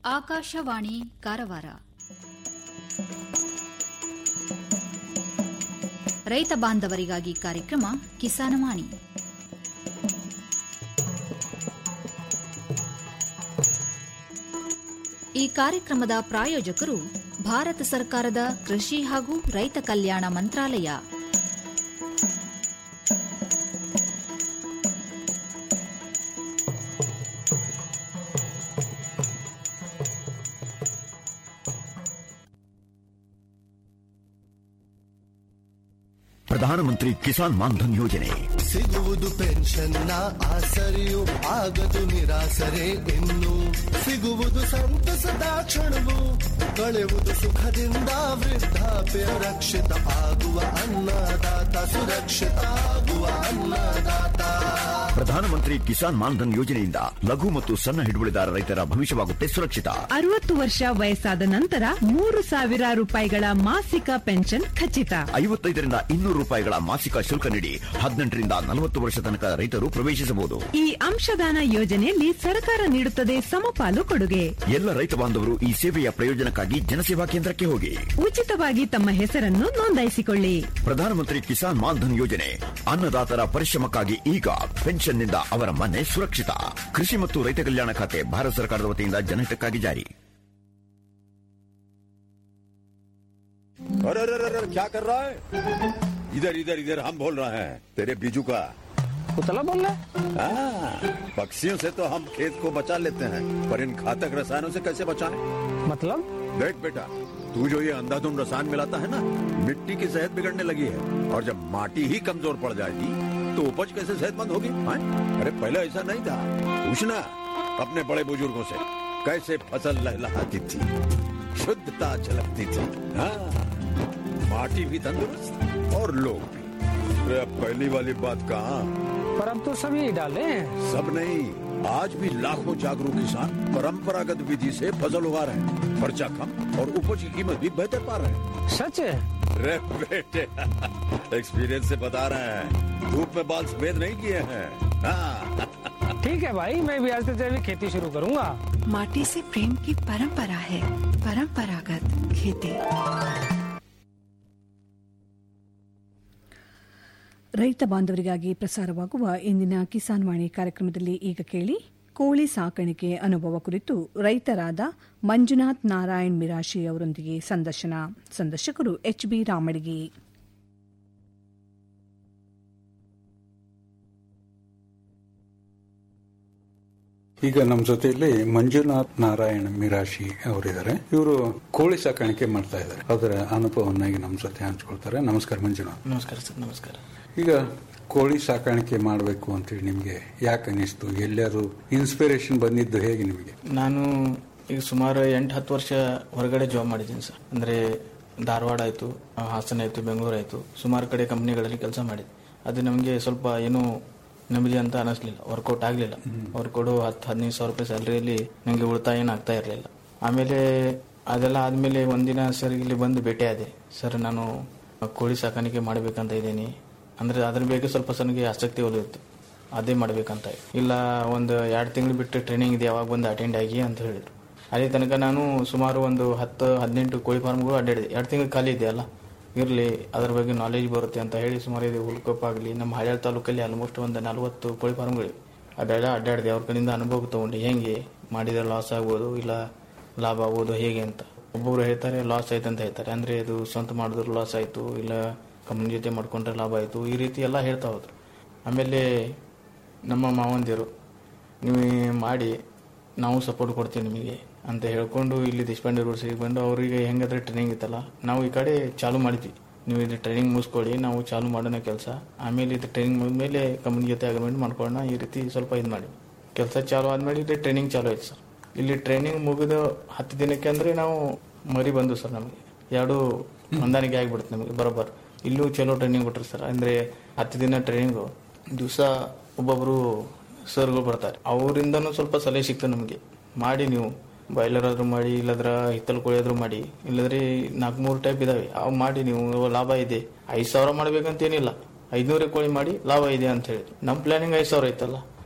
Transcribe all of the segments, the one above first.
ಆಕಾಶವಾಣಿ ಕಾರವಾರ ರೈತ ಬಾಂಧವರಿಗಾಗಿ ಕಾರ್ಯಕ್ರಮ ಕಿಸಾನವಾಣಿ ಈ ಕಾರ್ಯಕ್ರಮದ ಪ್ರಾಯೋಜಕರು ಭಾರತ ಸರ್ಕಾರದ ಕೃಷಿ ಹಾಗೂ ರೈತ ಕಲ್ಯಾಣ ಮಂತ್ರಾಲಯ ಪ್ರಧಾನಮಂತ್ರಿ ಕಿಸಾನ್ ಮಾನ್ಧನ್ ಯೋಜನೆ ಸಿಗುವುದು ಪೆನ್ಷನ್ನ ಆಸರೆಯು ಆಗದು ನಿರಾಸರೆ ಇನ್ನು ಸಿಗುವುದು ಸಂತಸದ ಕ್ಷಣವು ಕಳೆಯುವುದು ಸುಖದಿಂದ ವೃದ್ಧಾಪ್ಯ ರಕ್ಷಿತ ಆಗುವ ಅನ್ನದಾತ ಸುರಕ್ಷಿತ ಆಗುವ ಅನ್ನದಾತ ಪ್ರಧಾನಮಂತ್ರಿ ಕಿಸಾನ್ ಮಾನ್ಧನ್ ಯೋಜನೆಯಿಂದ ಲಘು ಮತ್ತು ಸಣ್ಣ ಹಿಡುವಳಿದಾರ ರೈತರ ಭವಿಷ್ಯವಾಗುತ್ತೆ ಸುರಕ್ಷಿತ ಅರವತ್ತು ವರ್ಷ ವಯಸ್ಸಾದ ನಂತರ ಮೂರು ಸಾವಿರ ರೂಪಾಯಿಗಳ ಮಾಸಿಕ ಪೆನ್ಷನ್ ಖಚಿತ ಐವತ್ತೈದರಿಂದ ಇನ್ನೂರು ರೂಪಾಯಿಗಳ ಮಾಸಿಕ ಶುಲ್ಕ ನೀಡಿ ಹದಿನೆಂಟರಿಂದ ನಲವತ್ತು ವರ್ಷ ತನಕ ರೈತರು ಪ್ರವೇಶಿಸಬಹುದು ಈ ಅಂಶದಾನ ಯೋಜನೆಯಲ್ಲಿ ಸರ್ಕಾರ ನೀಡುತ್ತದೆ ಸಮಪಾಲು ಕೊಡುಗೆ ಎಲ್ಲ ರೈತ ಬಾಂಧವರು ಈ ಸೇವೆಯ ಪ್ರಯೋಜನಕ್ಕಾಗಿ ಜನಸೇವಾ ಕೇಂದ್ರಕ್ಕೆ ಹೋಗಿ ಉಚಿತವಾಗಿ ತಮ್ಮ ಹೆಸರನ್ನು ನೋಂದಾಯಿಸಿಕೊಳ್ಳಿ ಪ್ರಧಾನಮಂತ್ರಿ ಕಿಸಾನ್ ಮಾನ್ಧನ್ ಯೋಜನೆ ಅನ್ನದಾತರ ಪರಿಶ್ರಮಕ್ಕಾಗಿ ಈಗ ಪೆನ್ಷನ್ನಿಂದ ಅವರ ಮನೆ ಸುರಕ್ಷಿತ ಕೃಷಿ ಮತ್ತು ರೈತ ಕಲ್ಯಾಣ ಖಾತೆ ಭಾರತ ಸರ್ಕಾರದ ವತಿಯಿಂದ ಜನಹಿತಕ್ಕಾಗಿ ಜಾರಿ अरे अरे अरे क्या कर रहा है इधर इधर इधर हम बोल रहे हैं तेरे बीजू का उतला बोल रहा है हाँ, पक्षियों से तो हम खेत को बचा लेते हैं पर इन घातक रसायनों से कैसे बचाएं? मतलब देख बेटा तू जो ये अंधाधुंध रसायन मिलाता है ना मिट्टी की सेहत बिगड़ने लगी है और जब माटी ही कमजोर पड़ जाएगी तो उपज कैसे सेहतमंद होगी हाँ? अरे पहले ऐसा नहीं था पूछना अपने बड़े बुजुर्गों से कैसे फसल लहलहाती थी शुद्धता झलकती थी हाँ माटी भी तंदुरुस्त और लोग भी अरे अब पहली वाली बात कहाँ पर अब तो सभी डाले हैं सब नहीं आज भी लाखों जागरूक किसान परंपरागत विधि से फसल उगा रहे हैं खर्चा कम और उपज की कीमत भी बेहतर पा रहे हैं सच है रे बेटे एक्सपीरियंस से बता रहे हैं धूप में बाल सफेद नहीं किए हैं हाँ ठीक है भाई मैं भी आज से जैविक खेती शुरू करूंगा माटी से प्रेम की परंपरा है परंपरागत खेती ರೈತ ಬಾಂಧವರಿಗಾಗಿ ಪ್ರಸಾರವಾಗುವ ಇಂದಿನ ಕಿಸಾನ್ ವಾಣಿ ಕಾರ್ಯಕ್ರಮದಲ್ಲಿ ಈಗ ಕೇಳಿ ಕೋಳಿ ಸಾಕಾಣಿಕೆ ಅನುಭವ ಕುರಿತು ರೈತರಾದ ಮಂಜುನಾಥ್ ನಾರಾಯಣ್ ಮಿರಾಶಿ ಅವರೊಂದಿಗೆ ಸಂದರ್ಶನ ಸಂದರ್ಶಕರು ಎಚ್ ಬಿ ರಾಮಡಿಗೆ ಈಗ ನಮ್ಮ ಜೊತೆಯಲ್ಲಿ ಮಂಜುನಾಥ್ ನಾರಾಯಣ ಮಿರಾಶಿ ಅವರಿದ್ದಾರೆ ಇವರು ಕೋಳಿ ಸಾಕಾಣಿಕೆ ಮಾಡ್ತಾ ಇದ್ದಾರೆ ಅದರ ಅನುಭವವನ್ನಾಗಿ ನಮ್ಮ ಜೊತೆ ಹಂಚ್ಕೊಳ್ತಾರೆ ನಮಸ್ಕಾರ ಮಂಜುನಾಥ್ ನಮಸ್ಕಾರ ಸರ್ ನಮಸ್ಕಾರ ಈಗ ಕೋಳಿ ಸಾಕಾಣಿಕೆ ಮಾಡಬೇಕು ಅಂತೇಳಿ ನಿಮಗೆ ಯಾಕೆ ಅನಿಸ್ತು ಎಲ್ಲರೂ ಇನ್ಸ್ಪಿರೇಷನ್ ಬಂದಿದ್ದು ಹೇಗೆ ನಿಮಗೆ ನಾನು ಈಗ ಸುಮಾರು ಎಂಟು ಹತ್ತು ವರ್ಷ ಹೊರಗಡೆ ಜಾಬ್ ಮಾಡಿದ್ದೀನಿ ಸರ್ ಅಂದರೆ ಧಾರವಾಡ ಆಯಿತು ಹಾಸನ ಆಯಿತು ಬೆಂಗಳೂರು ಆಯಿತು ಸುಮಾರು ಕಡೆ ಕಂಪ್ನಿಗಳಲ್ಲಿ ಕೆಲಸ ಮಾಡಿದೆ ಅದು ನಮಗೆ ಸ್ವಲ್ಪ ಏನೂ ನೆಮ್ಮದಿ ಅಂತ ಅನಿಸ್ಲಿಲ್ಲ ವರ್ಕೌಟ್ ಆಗಲಿಲ್ಲ ಅವ್ರು ಕೊಡೋ ಹತ್ತು ಹದಿನೈದು ಸಾವಿರ ರೂಪಾಯಿ ಸ್ಯಾಲ್ರಿಯಲ್ಲಿ ನನಗೆ ಉಳಿತಾಯ ಏನು ಆಗ್ತಾ ಇರಲಿಲ್ಲ ಆಮೇಲೆ ಅದೆಲ್ಲ ಆದಮೇಲೆ ಒಂದಿನ ಸರ್ ಇಲ್ಲಿ ಬಂದು ಭೇಟಿ ಆದೆ ಸರ್ ನಾನು ಕೋಳಿ ಸಾಕಾಣಿಕೆ ಮಾಡಬೇಕಂತ ಇದ್ದೀನಿ ಅಂದರೆ ಅದ್ರ ಬಗ್ಗೆ ಸ್ವಲ್ಪ ಸರ್ ನನಗೆ ಆಸಕ್ತಿ ಒಲಿಯಿತ್ತು ಅದೇ ಮಾಡ್ಬೇಕಂತ ಇಲ್ಲ ಒಂದು ಎರಡು ತಿಂಗಳು ಬಿಟ್ಟು ಟ್ರೈನಿಂಗ್ ಇದೆ ಯಾವಾಗ ಬಂದು ಅಟೆಂಡ್ ಆಗಿ ಅಂತ ಹೇಳಿದ್ರು ಅಲ್ಲಿ ತನಕ ನಾನು ಸುಮಾರು ಒಂದು ಹತ್ತು ಹದಿನೆಂಟು ಕೋಳಿ ಫಾರ್ಮ್ಗಳು ಅಡ್ಡಾಡಿದೆ ಎರಡು ತಿಂಗಳು ಖಾಲಿ ಇದೆ ಅಲ್ಲ ಇರಲಿ ಅದ್ರ ಬಗ್ಗೆ ನಾಲೆಜ್ ಬರುತ್ತೆ ಅಂತ ಹೇಳಿ ಸುಮಾರು ಇದು ಹುಲ್ಕೊಪ್ಪ ಆಗಲಿ ನಮ್ಮ ಹಳ್ಯಾಳ ತಾಲೂಕಲ್ಲಿ ಆಲ್ಮೋಸ್ಟ್ ಒಂದು ನಲವತ್ತು ಕೋಳಿ ಫಾರ್ಮ್ಗಳಿವೆ ಅದೆಲ್ಲ ಅಡ್ಡಾಡಿದೆ ಅವ್ರ ಕಡೆಯಿಂದ ಅನುಭವ ತಗೊಂಡು ಹೆಂಗೆ ಮಾಡಿದ್ರೆ ಲಾಸ್ ಆಗ್ಬೋದು ಇಲ್ಲ ಲಾಭ ಆಗ್ಬೋದು ಹೇಗೆ ಅಂತ ಒಬ್ಬೊಬ್ರು ಹೇಳ್ತಾರೆ ಲಾಸ್ ಆಯ್ತು ಅಂತ ಹೇಳ್ತಾರೆ ಅಂದರೆ ಇದು ಸ್ವಂತ ಮಾಡಿದ್ರು ಲಾಸ್ ಆಯಿತು ಇಲ್ಲ ಕಂಪ್ನಿ ಜೊತೆ ಮಾಡ್ಕೊಂಡ್ರೆ ಲಾಭ ಆಯಿತು ಈ ರೀತಿ ಎಲ್ಲ ಹೇಳ್ತಾ ಹೋದ್ರು ಆಮೇಲೆ ನಮ್ಮ ಮಾವಂದಿರು ನೀವು ಮಾಡಿ ನಾವು ಸಪೋರ್ಟ್ ಕೊಡ್ತೀವಿ ನಿಮಗೆ ಅಂತ ಹೇಳ್ಕೊಂಡು ಇಲ್ಲಿ ದೇಶಪಾಂಡೆ ರೋಡ್ ಸೈಡ್ ಬಂದು ಅವರಿಗೆ ಹೆಂಗಾದ್ರೆ ಟ್ರೈನಿಂಗ್ ಇತ್ತಲ್ಲ ನಾವು ಈ ಕಡೆ ಚಾಲು ಮಾಡಿದ್ವಿ ನೀವು ಇದು ಟ್ರೈನಿಂಗ್ ಮುಗಿಸ್ಕೊಳ್ಳಿ ನಾವು ಚಾಲು ಮಾಡೋಣ ಕೆಲಸ ಆಮೇಲೆ ಇದು ಟ್ರೈನಿಂಗ್ ಮುಗಿದ್ಮೇಲೆ ಕಂಪ್ನಿ ಜೊತೆ ಅಗ್ರಿಮೆಂಟ್ ಮಾಡ್ಕೊಳ್ಳೋಣ ಈ ರೀತಿ ಸ್ವಲ್ಪ ಇದು ಮಾಡಿ ಕೆಲಸ ಚಾಲು ಆದ್ಮೇಲೆ ಇಲ್ಲಿ ಟ್ರೈನಿಂಗ್ ಚಾಲು ಆಯ್ತು ಸರ್ ಇಲ್ಲಿ ಟ್ರೈನಿಂಗ್ ಮುಗಿದ ಹತ್ತು ದಿನಕ್ಕೆ ಅಂದರೆ ನಾವು ಮರಿ ಬಂದು ಸರ್ ನಮಗೆ ಎರಡು ಹೊಂದಾಣಿಕೆ ಆಗಿಬಿಡುತ್ತೆ ನಮಗೆ ಬರೋಬ್ಬರ ಇಲ್ಲೂ ಚಲೋ ಟ್ರೈನಿಂಗ್ ಕೊಟ್ಟರು ಸರ್ ಅಂದರೆ ಹತ್ತು ದಿನ ಟ್ರೈನಿಂಗು ದಿವಸ ಒಬ್ಬೊಬ್ಬರು ಸರ್ಗಳು ಬರ್ತಾರೆ ಅವರಿಂದನೂ ಸ್ವಲ್ಪ ಸಲಹೆ ಸಿಗ್ತದೆ ನಮಗೆ ಮಾಡಿ ನೀವು ಬಾಯ್ಲರ್ ಆದ್ರೂ ಮಾಡಿ ಇಲ್ಲದ್ರ ಹಿತ್ತಲ್ ಕೋಳಿ ಆದ್ರೂ ಮಾಡಿ ಇಲ್ಲದ್ರೆ ನಾಲ್ಕು ಮೂರು ಟೈಪ್ ಇದಾವೆ ಅವು ಮಾಡಿ ನೀವು ಲಾಭ ಇದೆ ಐದು ಸಾವಿರ ಮಾಡ್ಬೇಕಂತ ಏನಿಲ್ಲ ಐದ್ನೂರೇ ಕೋಳಿ ಮಾಡಿ ಲಾಭ ಇದೆ ಅಂತ ಹೇಳಿದ್ರು ನಮ್ಮ ಪ್ಲಾನಿಂಗ್ ಐದು ಸಾವಿರ ಐತಲ್ಲ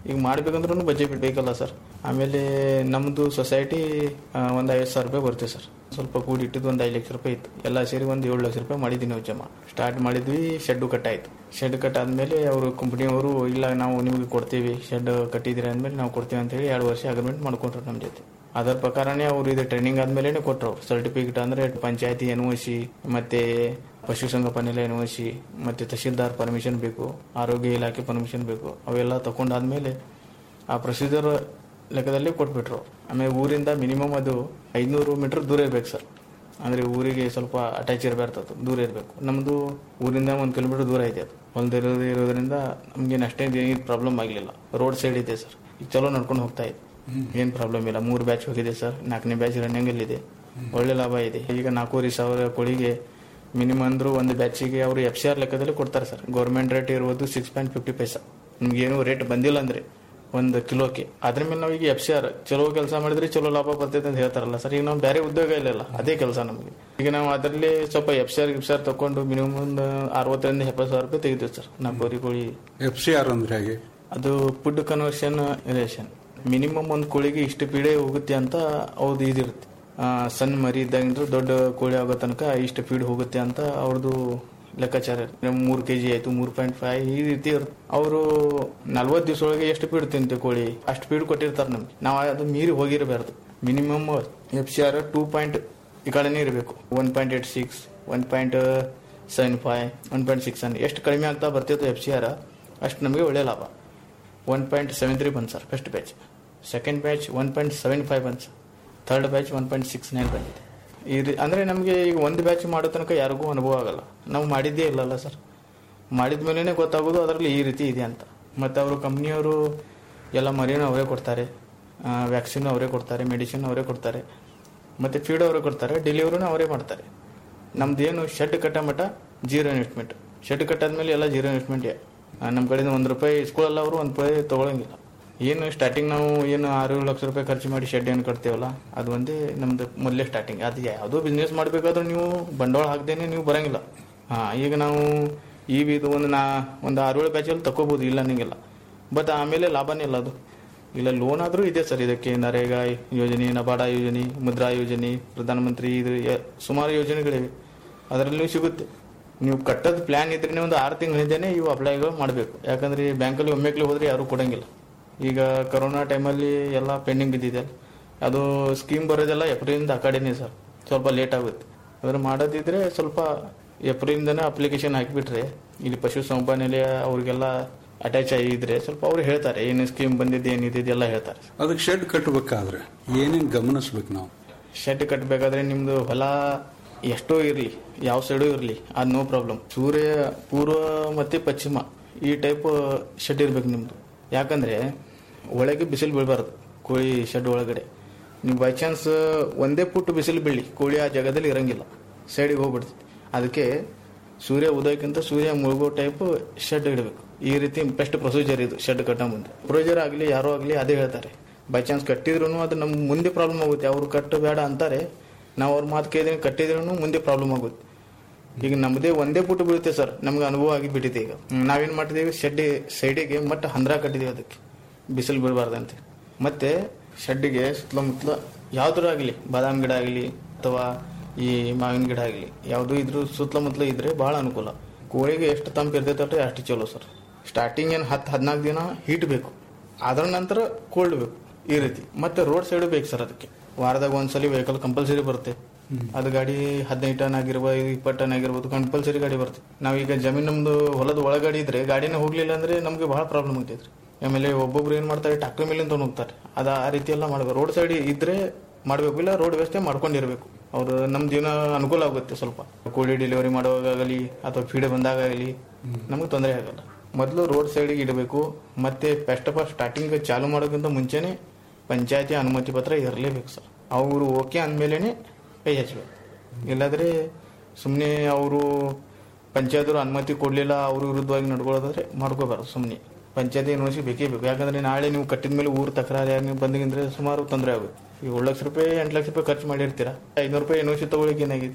ಈಗ ಮಾಡ್ಬೇಕಂದ್ರೂ ಬಜೆಟ್ ಬೇಕಲ್ಲ ಸರ್ ಆಮೇಲೆ ನಮ್ಮದು ಸೊಸೈಟಿ ಒಂದು ಐವತ್ತು ಸಾವಿರ ರೂಪಾಯಿ ಬರುತ್ತೆ ಸರ್ ಸ್ವಲ್ಪ ಕೂಡಿ ಇಟ್ಟಿದ್ದು ಒಂದು ಐದು ಲಕ್ಷ ರೂಪಾಯಿ ಇತ್ತು ಎಲ್ಲ ಸೇರಿ ಒಂದು ಏಳು ಲಕ್ಷ ರೂಪಾಯಿ ಮಾಡಿದ್ದೀನಿ ನಾವು ಜಮಾ ಸ್ಟಾರ್ಟ್ ಮಾಡಿದ್ವಿ ಶೆಡ್ ಕಟ್ಟಾಯಿತು ಶೆಡ್ ಕಟ್ಟಾದ್ಮೇಲೆ ಅವರು ಕಂಪ್ನಿಯವರು ಇಲ್ಲ ನಾವು ನಿಮಗೆ ಕೊಡ್ತೀವಿ ಶೆಡ್ ಕಟ್ಟಿದ್ದೀರಿ ಅಂದಮೇಲೆ ನಾವು ಕೊಡ್ತೀವಿ ಅಂತ ಹೇಳಿ ಎರಡು ವರ್ಷ ಅಗ್ರಿಮೆಂಟ್ ಮಾಡ್ಕೊಂಡ್ರು ನಮ್ಮ ಜೊತೆ ಅದರ ಪ್ರಕಾರನೇ ಅವರು ಇದು ಟ್ರೈನಿಂಗ್ ಆದ್ಮೇಲೆ ಕೊಟ್ಟರು ಸರ್ಟಿಫಿಕೇಟ್ ಅಂದ್ರೆ ಪಂಚಾಯತಿ ಎನ್ ಒ ಸಿ ಮತ್ತೆ ಪಶುಸಂಗೋಪನೆಲ್ಲ ಎನ್ ಒ ಸಿ ಮತ್ತೆ ತಹಶೀಲ್ದಾರ್ ಪರ್ಮಿಷನ್ ಬೇಕು ಆರೋಗ್ಯ ಇಲಾಖೆ ಪರ್ಮಿಷನ್ ಬೇಕು ಅವೆಲ್ಲ ತಗೊಂಡಾದ್ಮೇಲೆ ಆ ಪ್ರೊಸೀಜರ್ ಲೆಕ್ಕದಲ್ಲಿ ಕೊಟ್ಬಿಟ್ರು ಆಮೇಲೆ ಊರಿಂದ ಮಿನಿಮಮ್ ಅದು ಐದುನೂರು ಮೀಟರ್ ದೂರ ಇರ್ಬೇಕು ಸರ್ ಅಂದ್ರೆ ಊರಿಗೆ ಸ್ವಲ್ಪ ಅಟ್ಯಾಚ್ ಇರಬಾರ್ದು ದೂರ ಇರಬೇಕು ನಮ್ಮದು ಊರಿಂದ ಒಂದು ಕಿಲೋಮೀಟರ್ ದೂರ ಇದೆ ಅದು ಹೊಲದಿರೋದು ಇರೋದ್ರಿಂದ ನಮ್ಗೇನು ಅಷ್ಟೇನು ಏನು ಪ್ರಾಬ್ಲಮ್ ಆಗಲಿಲ್ಲ ರೋಡ್ ಸೈಡ್ ಇದೆ ಸರ್ ಈಗ ಚಲೋ ನಡ್ಕೊಂಡು ಹೋಗ್ತಾ ಇದೆ ಏನು ಪ್ರಾಬ್ಲಮ್ ಇಲ್ಲ ಮೂರು ಬ್ಯಾಚ್ ಹೋಗಿದೆ ಸರ್ ನಾಲ್ಕನೇ ಬ್ಯಾಚ್ ರನ್ನಿಂಗ್ ಇದೆ ಒಳ್ಳೆ ಲಾಭ ಇದೆ ಈಗ ನಾಲ್ಕೂವರೆ ಸಾವಿರ ಕೋಳಿಗೆ ಮಿನಿಮಮ್ ಅಂದ್ರು ಒಂದು ಬ್ಯಾಚಿಗೆ ಅವರು ಎಫ್ ಸಿ ಆರ್ ಲೆಕ್ಕದಲ್ಲಿ ಕೊಡ್ತಾರೆ ಸರ್ ಗೌರ್ಮೆಂಟ್ ರೇಟ್ ಇರುವುದು ಸಿಕ್ಸ್ ಪಾಯಿಂಟ್ ಫಿಫ್ಟಿ ಪೈಸಾ ನಿಮ್ಗೇನು ರೇಟ್ ಬಂದಿಲ್ಲ ಅಂದ್ರೆ ಒಂದು ಕಿಲೋಕ್ಕೆ ಅದ್ರ ಮೇಲೆ ನಾವೀಗ ಎಫ್ ಸಿ ಆರ್ ಚಲೋ ಕೆಲಸ ಮಾಡಿದ್ರೆ ಚಲೋ ಲಾಭ ಬರ್ತೈತೆ ಅಂತ ಹೇಳ್ತಾರಲ್ಲ ಸರ್ ಈಗ ನಾವು ಬೇರೆ ಉದ್ಯೋಗ ಇಲ್ಲ ಅದೇ ಕೆಲಸ ನಮಗೆ ಈಗ ನಾವು ಅದರಲ್ಲಿ ಸ್ವಲ್ಪ ಎಫ್ ಸಿ ಆರ್ ಗಿಫ್ ಸಿ ಆರ್ ತಗೊಂಡು ಮಿನಿಮಮ್ ಒಂದು ಅರವತ್ತರಿಂದ ಎಪ್ಪತ್ತು ಸಾವಿರ ರೂಪಾಯಿ ತೆಗಿತೀವಿ ಸರ್ ನಾಲ್ಕೂವರೆ ಕೋಳಿ ಎಫ್ ಸಿ ಆರ್ ಅಂದ್ರೆ ಹೇಗೆ ಅದು ಫುಡ್ ಕನ್ವರ್ಷನ್ ರೇಷನ್ ಮಿನಿಮಮ್ ಒಂದು ಕೋಳಿಗೆ ಇಷ್ಟು ಪೀಡೆ ಹೋಗುತ್ತೆ ಅಂತ ಅವ್ರದ್ದು ಇದಿರುತ್ತೆ ಆ, ಸಣ್ಣ ಮರಿ ಇದ್ದಾಗಿಂದ ದೊಡ್ಡ ಕೋಳಿ ಆಗೋ ತನಕ ಇಷ್ಟು ಫೀಡ್ ಹೋಗುತ್ತೆ ಅಂತ ಅವ್ರದ್ದು ಲೆಕ್ಕಾಚಾರ ಮೂರು ಕೆ ಜಿ ಆಯ್ತು ಮೂರು ಪಾಯಿಂಟ್ ಫೈವ್ ಈ ರೀತಿ ಅವರು ನಲ್ವತ್ತು ದಿವಸ ಒಳಗೆ ಎಷ್ಟು ಫೀಡ್ ತಿಂತೆ ಕೋಳಿ ಅಷ್ಟು ಫೀಡ್ ಕೊಟ್ಟಿರ್ತಾರೆ ನಮ್ಗೆ ನಾವು ಅದು ಮೀರಿ ಹೋಗಿರಬಾರ್ದು minimum F C R two point ಈ ಕಡೆನೇ ಇರಬೇಕು one point eight six one point seven five one point six ಅನ್ ಎಷ್ಟು ಕಡಿಮೆ ಆಗ್ತಾ ಬರ್ತಿತ್ತು ಎಫ್ ಸಿ ಆರ್ ಅಷ್ಟು ನಮಗೆ ಒಳ್ಳೆ ಲಾಭ ಒನ್ ಪಾಯಿಂಟ್ ಸೆವೆನ್ ತ್ರೀ ಬಂತು sir first batch second batch one point seven five ಬಂತು sir third batch one point six nine ಬಂದಿದೆ ಈ ರೀ ಅಂದರೆ ನಮಗೆ ಈಗ ಒಂದು ಬ್ಯಾಚ್ ಮಾಡೋ ತನಕ ಯಾರಿಗೂ ಅನುಭವ ಆಗಲ್ಲ ನಾವು ಮಾಡಿದ್ದೇ ಇಲ್ಲಲ್ಲ ಸರ್ ಮಾಡಿದ ಮೇಲೇ ಗೊತ್ತಾಗೋದು ಅದರಲ್ಲಿ ಈ ರೀತಿ ಇದೆ ಅಂತ ಮತ್ತು ಅವರು ಕಂಪ್ನಿಯವರು ಎಲ್ಲ ಮರಿನೂ ಅವರೇ ಕೊಡ್ತಾರೆ ವ್ಯಾಕ್ಸಿನ್ ಅವರೇ ಕೊಡ್ತಾರೆ ಮೆಡಿಸಿನ್ ಅವರೇ ಕೊಡ್ತಾರೆ ಮತ್ತು ಫೀಡ್ ಅವರೇ ಕೊಡ್ತಾರೆ ಡೆಲಿವರಿನೂ ಅವರೇ ಮಾಡ್ತಾರೆ ನಮ್ದೇನು ಶೆಡ್ ಕಟ್ಟ ಮಟ್ಟ ಜೀರೋ ಇನ್ವೆಸ್ಟ್ಮೆಂಟ್ ಶೆಡ್ ಕಟ್ಟಾದ್ಮೇಲೆ ಎಲ್ಲ ಜೀರೋ ಇನ್ವೆಸ್ಟ್ಮೆಂಟ್ ನಮ್ಮ ಕಡೆಯಿಂದ ಒಂದು ರೂಪಾಯಿ ಇಸ್ಕೊಳ್ಳಲ್ಲ ಅವರು ಒಂದು ರೂಪಾಯಿ ತೊಗೊಳಂಗಿಲ್ಲ ಏನು ಸ್ಟಾರ್ಟಿಂಗ್ ನಾವು ಏನು ಆರು ಏಳು ಲಕ್ಷ ರೂಪಾಯಿ ಖರ್ಚು ಮಾಡಿ ಶೆಡ್ ಏನು ಕಟ್ತೇವಲ್ಲ ಅದು ಒಂದೇ ನಮ್ದು ಮೊದಲೇ ಸ್ಟಾರ್ಟಿಂಗ್ ಅದು ಯಾವುದೋ ಬಿಸ್ನೆಸ್ ಮಾಡಬೇಕಾದ್ರೂ ನೀವು ಬಂಡವಾಳ ಹಾಕ್ದೇನೆ ನೀವು ಬರಂಗಿಲ್ಲ ಹಾಂ ಈಗ ನಾವು ಈ ಇದು ಒಂದು ನಾ ಒಂದು ಆರು ಏಳು ಬ್ಯಾಚಲ್ಲಿ ತಗೋಬೋದು ಇಲ್ಲ ಅನ್ನಂಗಿಲ್ಲ ಬಟ್ ಆಮೇಲೆ ಲಾಭನೇ ಇಲ್ಲ ಅದು ಇಲ್ಲ ಲೋನ್ ಆದರೂ ಇದೆ ಸರ್ ಇದಕ್ಕೆ ನರೇಗಾ ಯೋಜನೆ ನಬಾರ್ಡ ಯೋಜನೆ ಮುದ್ರಾ ಯೋಜನೆ ಪ್ರಧಾನಮಂತ್ರಿ ಇದು ಯ- ಸುಮಾರು ಯೋಜನೆಗಳಿವೆ ಅದರಲ್ಲೂ ಸಿಗುತ್ತೆ ನೀವು ಕಟ್ಟೋದು ಪ್ಲಾನ್ ಇದ್ರೆ ಒಂದು ಆರು ತಿಂಗಳಿಂದನೇ ಇವು ಅಪ್ಲೈಗಳು ಮಾಡಬೇಕು ಯಾಕಂದ್ರೆ ಈ ಬ್ಯಾಂಕಲ್ಲಿ ಒಮ್ಮೆಗ್ಲಿ ಹೋದ್ರೆ ಯಾರು ಕೊಡಂಗಿಲ್ಲ ಈಗ ಕರೋನಾ ಟೈಮಲ್ಲಿ ಎಲ್ಲ ಪೆಂಡಿಂಗ್ ಬಿದ್ದಿದೆ ಅದು ಸ್ಕೀಮ್ ಬರೋದೆಲ್ಲ ಏಪ್ರಿಲಿಂದ ಆ ಕಡೆನೇ ಸರ್ ಸ್ವಲ್ಪ ಲೇಟ್ ಆಗುತ್ತೆ ಅದ್ರ ಮಾಡೋದಿದ್ರೆ ಸ್ವಲ್ಪ ಏಪ್ರಿಲಿಂದನೇ ಅಪ್ಲಿಕೇಶನ್ ಹಾಕಿಬಿಟ್ರೆ ಇಲ್ಲಿ ಪಶು ಸಂಪನ್ನೆಲೆ ಅವ್ರಿಗೆಲ್ಲ ಅಟ್ಯಾಚ್ ಆಗಿದ್ರೆ ಸ್ವಲ್ಪ ಅವ್ರು ಹೇಳ್ತಾರೆ ಏನು ಸ್ಕೀಮ್ ಬಂದಿದೆ ಏನಿದೆ ಎಲ್ಲ ಹೇಳ್ತಾರೆ ಅದಕ್ಕೆ ಶೆಡ್ ಕಟ್ಟಬೇಕಾದ್ರೆ ಏನೇನು ಗಮನಿಸ್ಬೇಕು ನಾವು ಶೆಡ್ ಕಟ್ಟಬೇಕಾದ್ರೆ ನಿಮ್ದು ಹೊಲ ಎಷ್ಟೋ ಇರಲಿ ಯಾವ ಸೈಡು ಇರಲಿ ಅದು ನೋ ಪ್ರಾಬ್ಲಮ್ ಸೂರ್ಯ ಪೂರ್ವ ಮತ್ತೆ ಪಶ್ಚಿಮ ಈ ಟೈಪ್ ಶೆಡ್ ಇರ್ಬೇಕು ನಿಮ್ದು ಯಾಕಂದ್ರೆ ಒಳಗೆ ಬಿಸಿಲು ಬೀಳಬಾರ್ದು ಕೋಳಿ ಶೆಡ್ ಒಳಗಡೆ ನೀವು ಬೈ ಚಾನ್ಸ್ ಒಂದೇ ಪುಟ್ಟು ಬಿಸಿಲು ಬೀಳಿ ಕೋಳಿ ಆ ಜಾಗದಲ್ಲಿ ಇರಂಗಿಲ್ಲ ಸೈಡಿಗೆ ಹೋಗ್ಬಿಡ್ತದೆ ಅದಕ್ಕೆ ಸೂರ್ಯ ಉದಯಕ್ಕಿಂತ ಸೂರ್ಯ ಮುಳುಗೋ ಟೈಪ್ ಶೆಡ್ ಇಡಬೇಕು ಈ ರೀತಿ ಬೆಸ್ಟ್ ಪ್ರೊಸೀಜರ್ ಇದು ಶೆಡ್ ಕಟ್ಟೋ ಮುಂದೆ ಪ್ರೊಸೀಜರ್ ಆಗಲಿ ಯಾರೋ ಆಗಲಿ ಅದೇ ಹೇಳ್ತಾರೆ ಬೈ ಚಾನ್ಸ್ ಕಟ್ಟಿದ್ರು ಅದು ನಮ್ಗೆ ಮುಂದೆ ಪ್ರಾಬ್ಲಮ್ ಆಗುತ್ತೆ ಅವ್ರು ಕಟ್ಟು ಬೇಡ ಅಂತಾರೆ ನಾವು ಅವ್ರ ಮಾತು ಕೇಳಿದ್ರೆ ಕಟ್ಟಿದ್ರು ಮುಂದೆ ಪ್ರಾಬ್ಲಮ್ ಆಗುತ್ತೆ ಈಗ ನಮ್ಮದೇ ಒಂದೇ ಪುಟ್ಟು ಬೀಳುತ್ತೆ ಸರ್ ನಮ್ಗೆ ಅನುಭವ ಆಗಿ ಬಿಟ್ಟಿದೆ ಈಗ ಹ್ಮ್, ನಾವೇನ್ ಮಾಡ್ತಿದ್ದೀವಿ ಶೆಡ್ ಸೈಡಿಗೆ ಮತ್ತೆ ಹಂದ್ರ ಕಟ್ಟಿದೀವಿ ಅದಕ್ಕೆ ಬಿಸಿಲು ಬೀಳಬಾರ್ದಂತೆ ಮತ್ತೆ ಶೆಡ್ಡಿಗೆ ಸುತ್ತಮುತ್ತಲ ಯಾವ್ದಾರು ಆಗಲಿ ಬಾದಾಮ್ ಗಿಡ ಆಗಲಿ ಅಥವಾ ಈ ಮಾವಿನ ಗಿಡ ಆಗಲಿ ಯಾವುದು ಇದ್ರ ಸುತ್ತಮುತ್ತಲ ಇದ್ರೆ ಬಹಳ ಅನುಕೂಲ ಕೋಳಿಗೆ ಎಷ್ಟು ತಂಪು ಇರ್ತೈತೆ ಅಷ್ಟು ಚಲೋ ಸರ್ ಸ್ಟಾರ್ಟಿಂಗ್ ಏನು ಹತ್ತು ಹದಿನಾಲ್ಕು ದಿನ ಹೀಟ್ ಬೇಕು ಅದರ ನಂತರ ಕೋಲ್ಡ್ ಬೇಕು ಈ ರೀತಿ ಮತ್ತೆ ರೋಡ್ ಸೈಡ್ ಬೇಕು ಸರ್ ಅದಕ್ಕೆ ವಾರದಾಗ ಒಂದ್ಸಲಿ ವೆಹಿಕಲ್ ಕಂಪಲ್ಸರಿ ಬರುತ್ತೆ ಅದು ಗಾಡಿ ಹದಿನೈದು ಟನ್ ಆಗಿರ್ಬೋದು ಇಪ್ಪತ್ತು ಟನ್ ಆಗಿರ್ಬೋದು ಕಂಪಲ್ಸರಿ ಗಾಡಿ ಬರುತ್ತೆ ನಾವೀಗ ಜಮೀನ್ ನಮ್ದು ಹೊಲದ ಒಳಗಡೆ ಇದ್ರೆ ಗಾಡಿನೇ ಹೋಗ್ಲಿಲ್ಲ ಅಂದ್ರೆ ನಮ್ಗೆ ಬಹಳ ಪ್ರಾಬ್ಲಮ್ ಆಗ್ತೈತ್ರಿ ಆಮೇಲೆ ಒಬ್ಬೊಬ್ರು ಏನ್ ಮಾಡ್ತಾರೆ ಟ್ರಾಕ್ಟರ್ ಮೇಲಿಂದ ಹೋಗ್ತಾರೆ ಅದ ಆ ರೀತಿ ಎಲ್ಲ ಮಾಡ್ಬೇಕು ರೋಡ್ ಸೈಡ್ ಇದ್ರೆ ಮಾಡ್ಬೇಕು ಇಲ್ಲ ರೋಡ್ ವ್ಯವಸ್ಥೆ ಮಾಡ್ಕೊಂಡಿರ್ಬೇಕು ಅವ್ರು ನಮ್ ಜೀವನ ಅನುಕೂಲ ಆಗುತ್ತೆ ಸ್ವಲ್ಪ ಕೋಳಿ ಡೆಲಿವರಿ ಮಾಡುವಾಗಲಿ ಅಥವಾ ಫೀಡ್ ಬಂದಾಗಲಿ ನಮ್ಗೆ ತೊಂದರೆ ಆಗಲ್ಲ ಮೊದಲು ರೋಡ್ ಸೈಡ್ಗೆ ಇಡಬೇಕು ಮತ್ತೆ ಫಸ್ಟ್ ಆಫ್ ಆಲ್ ಸ್ಟಾರ್ಟಿಂಗ್ ಚಾಲು ಮಾಡೋಕ್ಕಿಂತ ಮುಂಚೆನೆ ಪಂಚಾಯತಿ ಅನುಮತಿ ಪತ್ರ ಇರಲೇಬೇಕು ಸರ್ ಅವರು ಓಕೆ ಅಂದಮೇಲೆ ಕೈ ಹಚ್ಚಬೇಕು ಇಲ್ಲಾದ್ರೆ ಸುಮ್ಮನೆ ಅವರು ಪಂಚಾಯತರು ಅನುಮತಿ ಕೊಡಲಿಲ್ಲ ಅವ್ರ ವಿರುದ್ಧವಾಗಿ ನಡ್ಕೊಳ್ಳೋದಾದ್ರೆ ಮಾಡ್ಕೋಬಾರ್ದು ಸುಮ್ಮನೆ ಪಂಚಾಯತಿ ಎನ್ಒಸಿ ಬೇಕೇ ಬೇಕು ಯಾಕಂದ್ರೆ ನಾಳೆ ನೀವು ಕಟ್ಟಿದ ಮೇಲೆ ಊರು ತಕರಾರು ಯಾರು ನೀವು ಬಂದಿದ್ರೆ ಸುಮಾರು ತೊಂದರೆ ಆಗುತ್ತೆ ಈಗ ಏಳು ಲಕ್ಷ ರೂಪಾಯಿ ಎಂಟು ಲಕ್ಷ ರೂಪಾಯಿ ಖರ್ಚು ಮಾಡಿರ್ತೀರಾ ಐನೂರು ರೂಪಾಯಿ ಎನ್ಒಸಿ ತಗೊಳ್ಳಿಕ್ಕೆ ಏನಾಗಿದೆ